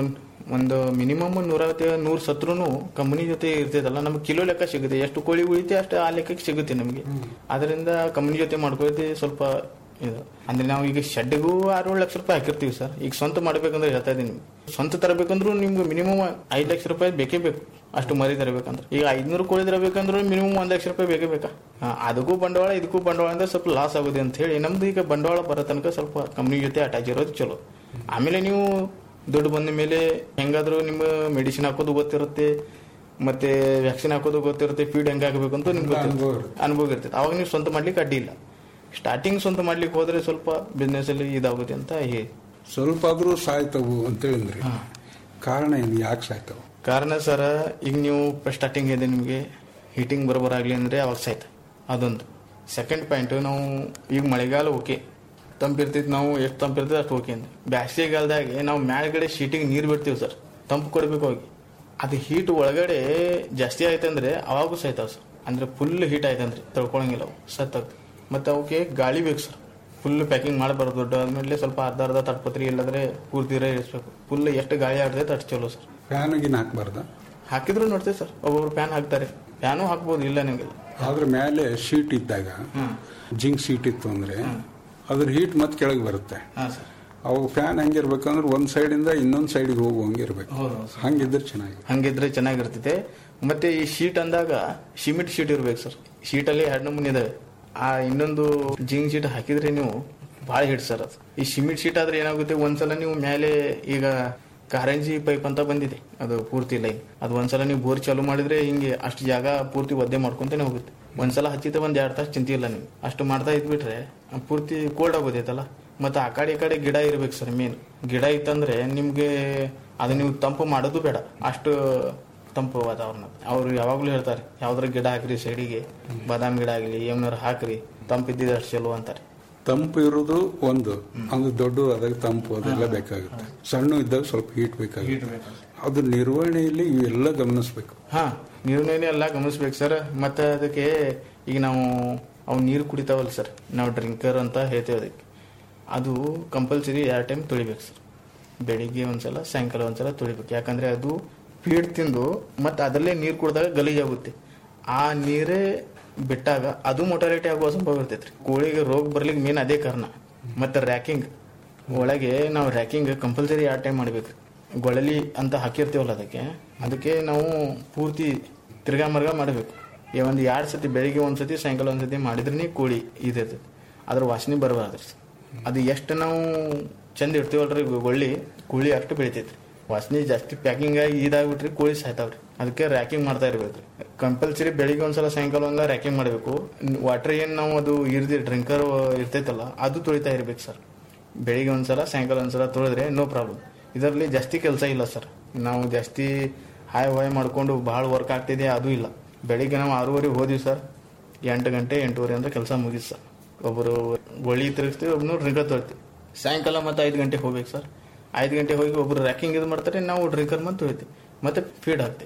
ಒಂದು ಮಿನಿಮಮ್ ನೂರೈವತ್ತು ನೂರು ಸತ್ರುನು ಕಂಪ್ನಿ ಜೊತೆ ಇರ್ತೈತಲ್ಲ ನಮ್ಗೆ ಕಿಲೋ ಲೆಕ್ಕ ಸಿಗುತ್ತೆ ಎಷ್ಟು ಕೋಳಿ ಉಳಿತೆ ಅಷ್ಟು ಆ ಲೆಕ್ಕಕ್ಕೆ ಸಿಗುತ್ತೆ ನಮಗೆ ಅದರಿಂದ ಕಂಪ್ನಿ ಜೊತೆ ಮಾಡ್ಕೊಳ್ಳೋದು ಸ್ವಲ್ಪ ಇದು ಅಂದ್ರೆ ನಾವು ಈಗ ಶೆಡ್ಗೂ ಆರು ಏಳು ಲಕ್ಷ ರೂಪಾಯಿ ಹಾಕಿರ್ತೀವಿ ಸರ್ ಈಗ ಸ್ವಂತ ಮಾಡ್ಬೇಕಂದ್ರೆ ಹೇಳ್ತಾ ಇದ್ದೀನಿ ಸ್ವಂತ ತರಬೇಕಂದ್ರೂ ನಿಮ್ಗೆ ಮಿನಿಮಮ್ ಐದು ಲಕ್ಷ ರೂಪಾಯಿ ಬೇಕೇ ಬೇಕು ಅಷ್ಟು ಮರಿ ತರಬೇಕಂದ್ರೆ ಈಗ ಐದ್ನೂರು ಕೋಳಿ ತರಬೇಕಂದ್ರೆ ಮಿನಿಮಮ್ ಒಂದ್ ಲಕ್ಷ ರೂಪಾಯಿ ಬೇಕೇ ಬೇಕಾ ಹಾ, ಅದಕ್ಕೂ ಬಂಡವಾಳ ಇದಕ್ಕೂ ಬಂಡವಾಳ ಅಂದ್ರೆ ಸ್ವಲ್ಪ ಲಾಸ್ ಆಗುತ್ತೆ ಅಂತ ಹೇಳಿ ನಮ್ದು ಈಗ ಬಂಡವಾಳ ಬರೋ ತನಕ ಸ್ವಲ್ಪ ಕಂಪ್ನಿ ಜೊತೆ ಅಟ್ಯಾಚ್ ಇರೋದು ಚಲೋ ಆಮೇಲೆ ನೀವು ದುಡ್ಡು ಬಂದ ಮೇಲೆ ಹೆಂಗಾದ್ರೂ ನಿಮ್ಮ ಮೆಡಿಸಿನ್ ಹಾಕೋದು ಗೊತ್ತಿರುತ್ತೆ ಮತ್ತೆ ವ್ಯಾಕ್ಸಿನ್ ಹಾಕೋದು ಗೊತ್ತಿರುತ್ತೆ ಫೀಡ್ ಹೆಂಗ್ ಹಾಕಬೇಕು ಅಂತ ನಿಮ್ಗೆ ಗೊತ್ತಿರುತ್ತೆ ಅನುಭವ ಇರ್ತದೆ ಅವಾಗ ನೀವು ಸ್ವಂತ ಮಾಡ್ಲಿಕ್ಕೆ ಅಡ್ಡಿ ಇಲ್ಲ ಸ್ಟಾರ್ಟಿಂಗ್ ಸ್ವಂತ ಮಾಡ್ಲಿಕ್ಕೆ ಹೋದ್ರೆ ಸ್ವಲ್ಪ ಬಿಸ್ನೆಸ್ ಅಲ್ಲಿ ಇದಾಗುತ್ತೆ ಅಂತ ಹೇಳಿ ಸ್ವಲ್ಪ ಆದ್ರೂ ಸಾಯ್ತವು ಅಂತ ಹೇಳಿದ್ರಿ ಕಾರಣ ಏನು ಯಾಕೆ ಸಾಯ್ತವು ಕಾರಣ ಸರ್ ಈಗ ನೀವು ಸ್ಟಾರ್ಟಿಂಗ್ ಇದೆ ನಿಮಗೆ ಹೀಟಿಂಗ್ ಬರೋಬರಾಗ್ಲಿ ಅಂದ್ರೆ ಅವಾಗ ಸಾಯ್ತ ಅದೊಂದು ಸೆಕೆಂಡ್ ಪಾಯಿಂಟ್ ನಾವು ಈಗ ಮಳೆಗಾಲ ಓಕೆ ತಂಪಿರ್ತೈತಿ ನಾವು ಎಷ್ಟು ತಂಪಿರ್ತೈತೆ ಅಷ್ಟು ಓಕೆ ಅಂತ ಬ್ಯಾಸಿಗೆಗಾಲದಾಗೆ ನಾವು ಮ್ಯಾಲ್ಗಡೆ ಶೀಟಿಗೆ ನೀರು ಬಿಡ್ತೀವಿ ಸರ್ ತಂಪು ಕೊಡ್ಬೇಕು ಹೋಗಿ ಅದು ಹೀಟ್ ಒಳಗಡೆ ಜಾಸ್ತಿ ಆಯ್ತಂದ್ರೆ ಅವಾಗೂ ಸಾಯ್ತಾವ ಸರ್ ಅಂದ್ರೆ ಫುಲ್ ಹೀಟ್ ಆಯ್ತಂದ್ರೆ ತಡ್ಕೊಳಂಗಿಲ್ಲ ಅವು ಸತ್ತಾಗ್ತವೆ ಮತ್ತೆ ಅವಕ್ಕೆ ಗಾಳಿ ಬೇಕು ಸರ್ ಫುಲ್ ಪ್ಯಾಕಿಂಗ್ ಮಾಡಬಾರ್ದು ದೊಡ್ಡ ಆದ್ಮೇಲೆ ಸ್ವಲ್ಪ ಅರ್ಧ ಅರ್ಧ ತಡ್ಪತ್ರಿ ಇಲ್ಲದ್ರೆ ಪೂರ್ತಿ ಇರಿಸ್ಬೇಕು ಫುಲ್ ಎಷ್ಟು ಗಾಳಿ ಆಡ್ತೈತೆ ಅಷ್ಟು ಚಲೋ ಸರ್ ಫ್ಯಾನ್ಗಿನ ಹಾಕ್ಬಾರ್ದ ಹಾಕಿದ್ರು ನೋಡ್ತೇವೆ ಸರ್ ಒಬ್ಬೊಬ್ರು ಫ್ಯಾನ್ ಹಾಕ್ತಾರೆ ಫ್ಯಾನು ಹಾಕ್ಬೋದು ಇಲ್ಲ ನಿಂಗಿಲ್ಲ ಆದ್ರ ಮೇಲೆ ಶೀಟ್ ಇದ್ದಾಗ ಜಿಂಕ್ ಶೀಟ್ ಇತ್ತು ಅಂದ್ರೆ ಅದ್ರ ಹೀಟ್ ಮತ್ತೆ ಕೆಳಗೆ ಬರುತ್ತೆ ಹಾಂ ಸರ್ ಅವಾಗ ಫ್ಯಾನ್ ಹೆಂಗಿರ್ಬೇಕಂದ್ರೆ ಒಂದ್ ಸೈಡ್ ಇಂದ ಇನ್ನೊಂದ್ ಸೈಡ್ಗೆ ಹೋಗುವಂಗೆ ಇರ್ಬೇಕು ಹೌದು ಹಂಗಿದ್ರೆ ಚೆನ್ನಾಗಿ ಹಂಗಿದ್ರೆ ಚೆನ್ನಾಗಿರ್ತೈತೆ ಮತ್ತೆ ಈ ಶೀಟ್ ಅಂದಾಗ ಸಿಮೆಂಟ್ ಶೀಟ್ ಇರ್ಬೇಕು ಸರ್ ಶೀಟಲ್ಲಿ ಎರಡು ನಮೂನಿ ಇದಾವೆ ಆ ಇನ್ನೊಂದು ಜಿಂಕ್ ಶೀಟ್ ಹಾಕಿದ್ರೆ ನೀವು ಭಾಳ ಹಿಟ್ ಸರ್ ಅದು ಈ ಸಿಮೆಂಟ್ ಶೀಟ್ ಆದ್ರೆ ಏನಾಗುತ್ತೆ ಒಂದ್ಸಲ ನೀವು ಮೇಲೆ ಈಗ ಕಾರಂಜಿ ಪೈಪ್ ಅಂತ ಬಂದಿದೆ ಅದು ಪೂರ್ತಿ ಲೈನ್ ಅದು ಒಂದ್ಸಲ ನೀವು ಬೋರ್ ಚಾಲು ಮಾಡಿದ್ರೆ ಹಿಂಗೆ ಅಷ್ಟು ಜಾಗ ಪೂರ್ತಿ ಒದ್ದೆ ಮಾಡ್ಕೊಂತಾನೆ ಹೋಗುತ್ತೆ ಒಂದ್ಸಲ ಹಚ್ಚಿದ ಒಂದ್ ಎರಡ್ ತಾಸು ಚಿಂತೆ ಇಲ್ಲ ನೀವು ಅಷ್ಟು ಮಾಡ್ತಾ ಇದ್ಬಿಟ್ರೆ ಪೂರ್ತಿ ಕೋಲ್ಡ್ ಆಗೋದೈತಲ್ಲ ಮತ್ತೆ ಆ ಕಡೆ ಈ ಕಡೆ ಗಿಡ ಇರ್ಬೇಕು ಸರ್ ಮೇನ್ ಗಿಡ ಇತ್ತಂದ್ರೆ ನಿಮ್ಗೆ ಅದು ನೀವು ತಂಪು ಮಾಡೋದು ಬೇಡ ಅಷ್ಟು ತಂಪು ವಾತಾವರಣ ಅವ್ರು ಯಾವಾಗ್ಲೂ ಹೇಳ್ತಾರೆ ಯಾವ್ದಾರ ಗಿಡ ಹಾಕ್ರಿ ಸೈಡಿಗೆ ಬಾದಾಮ್ ಗಿಡ ಆಗಲಿ ಏನಾರು ಹಾಕ್ರಿ ತಂಪಿದ್ದಿದ್ದು ಅಷ್ಟು ಚಲೋ ಅಂತಾರೆ ತಂಪು ಇರೋದು ಒಂದು ಅಂದ್ರೆ ದೊಡ್ಡ ಅದಾಗ ತಂಪು ಅದೆಲ್ಲ ಬೇಕಾಗುತ್ತೆ ಸಣ್ಣ ಇದ್ದಾಗ ಸ್ವಲ್ಪ ಹೀಟ್ ಬೇಕಾಗುತ್ತೆ ಅದು ನಿರ್ವಹಣೆಯಲ್ಲಿ ಇವೆಲ್ಲ ಗಮನಿಸ್ಬೇಕು ಹಾ ನೀರಿನೇನೆ ಎಲ್ಲ ಗಮನಿಸ್ಬೇಕು ಸರ್ ಮತ್ತೆ ಅದಕ್ಕೆ ಈಗ ನಾವು ಅವು ನೀರು ಕುಡಿತಾವಲ್ಲ ಸರ್ ನಾವು ಡ್ರಿಂಕರ್ ಅಂತ ಹೇಳ್ತೇವೆ ಅದಕ್ಕೆ ಅದು ಕಂಪಲ್ಸರಿ ಎರಡು ಟೈಮ್ ತೊಳಿಬೇಕು ಸರ್ ಬೆಳಿಗ್ಗೆ ಒಂದ್ಸಲ ಸಾಯಂಕಾಲ ಒಂದ್ಸಲ ತೊಳಿಬೇಕು ಯಾಕಂದ್ರೆ ಅದು ಫೀಡ್ ತಿಂದು ಮತ್ತೆ ಅದರಲ್ಲೇ ನೀರು ಕುಡಿದಾಗ ಗಲೀಜಾಗುತ್ತೆ ಆ ನೀರೇ ಬಿಟ್ಟಾಗ ಅದು ಮೊಟಾಲಿಟಿ ಆಗುವ ಸಂಭವ ಇರ್ತೈತ್ರಿ ಕೋಳಿಗೆ ರೋಗ ಬರ್ಲಿಕ್ಕೆ ಮೇನ್ ಅದೇ ಕಾರಣ ಮತ್ತೆ ರ್ಯಾಕಿಂಗ್ ಒಳಗೆ ನಾವು ರ್ಯಾಕಿಂಗ್ ಕಂಪಲ್ಸರಿ ಎರಡು ಟೈಮ್ ಮಾಡ್ಬೇಕು ಗೊಳಲಿ ಅಂತ ಹಾಕಿರ್ತೀವಲ್ಲ ಅದಕ್ಕೆ ಅದಕ್ಕೆ ನಾವು ಪೂರ್ತಿ ತಿರ್ಗಾ ಮರ್ಗ ಮಾಡಬೇಕು ಒಂದು ಎರಡು ಸತಿ ಬೆಳಿಗ್ಗೆ ಒಂದು ಸತಿ ಸಾಯಂಕಾಲ ಒಂದು ಸತಿ ಮಾಡಿದ್ರೆ ಕೋಳಿ ಇರ್ತೈತಿ ಅದ್ರ ವಾಸನೆ ಬರಬಾರ್ದು ಅದು ಎಷ್ಟು ನಾವು ಚಂದ ಇಡ್ತೀವಲ್ರಿ ಗೊಳ್ಳಿ ಕೋಳಿ ಅಷ್ಟು ಬೆಳಿತೈತ್ರಿ ವಾಸನೆ ಜಾಸ್ತಿ ಪ್ಯಾಕಿಂಗ್ ಆಗಿ ಇದಾಗ್ಬಿಟ್ರಿ ಕೋಳಿ ಸಾಯ್ತಾವ್ರಿ ಅದಕ್ಕೆ ರ್ಯಾಕಿಂಗ್ ಮಾಡ್ತಾ ಇರ್ಬೇಕು ಕಂಪಲ್ಸರಿ ಬೆಳಿಗ್ಗೆ ಒಂದ್ಸಲ ಸಾಯಂಕಾಲ ಒಂದ್ಸಲ ರ್ಯಾಕಿಂಗ್ ಮಾಡಬೇಕು ವಾಟರ್ ಏನ್ ನಾವು ಅದು ಇರ್ದಿ ಡ್ರಿಂಕರ್ ಇರ್ತೈತಲ್ಲ ಅದು ತೊಳಿತಾ ಇರ್ಬೇಕು ಸರ್ ಬೆಳಿಗ್ಗೆ ಒಂದ್ಸಲ ಸಾಯಂಕಾಲ ಒಂದ್ಸಲ ತೊಳೆದ್ರೆ ನೋ ಪ್ರಾಬ್ಲಮ್ ಇದರಲ್ಲಿ ಜಾಸ್ತಿ ಕೆಲಸ ಇಲ್ಲ ಸರ್ ನಾವು ಜಾಸ್ತಿ ಹಾಯ್ ಹಾಯ್ ಮಾಡ್ಕೊಂಡು ಭಾಳ ವರ್ಕ್ ಆಗ್ತಿದೆ ಅದು ಇಲ್ಲ ಬೆಳಿಗ್ಗೆ ನಾವು ಆರೂವರೆಗೆ ಹೋದಿವಿ ಸರ್ ಎಂಟು ಗಂಟೆ ಎಂಟೂವರೆ ಅಂದ್ರೆ ಕೆಲಸ ಮುಗೀತು ಸರ್ ಒಬ್ಬರು ಗೊಳಿ ತಿರುಗಿಸ್ತೀವಿ ಒಬ್ಬನು ಡ್ರಿಂಕರ್ ತೊಳ್ತೀವಿ ಸಾಯಂಕಾಲ ಮತ್ತೆ ಐದು ಗಂಟೆಗೆ ಹೋಗ್ಬೇಕು ಸರ್ ಐದು ಗಂಟೆಗೆ ಹೋಗಿ ಒಬ್ರು ರ್ಯಾಕಿಂಗ್ ಇದು ಮಾಡ್ತಾರೆ ನಾವು ಡ್ರಿಂಕರ್ ಮತ್ತೆ ತೊಳಿತೀವಿ ಮತ್ತೆ ಫೀಡ್ ಹಾಕ್ತೀವಿ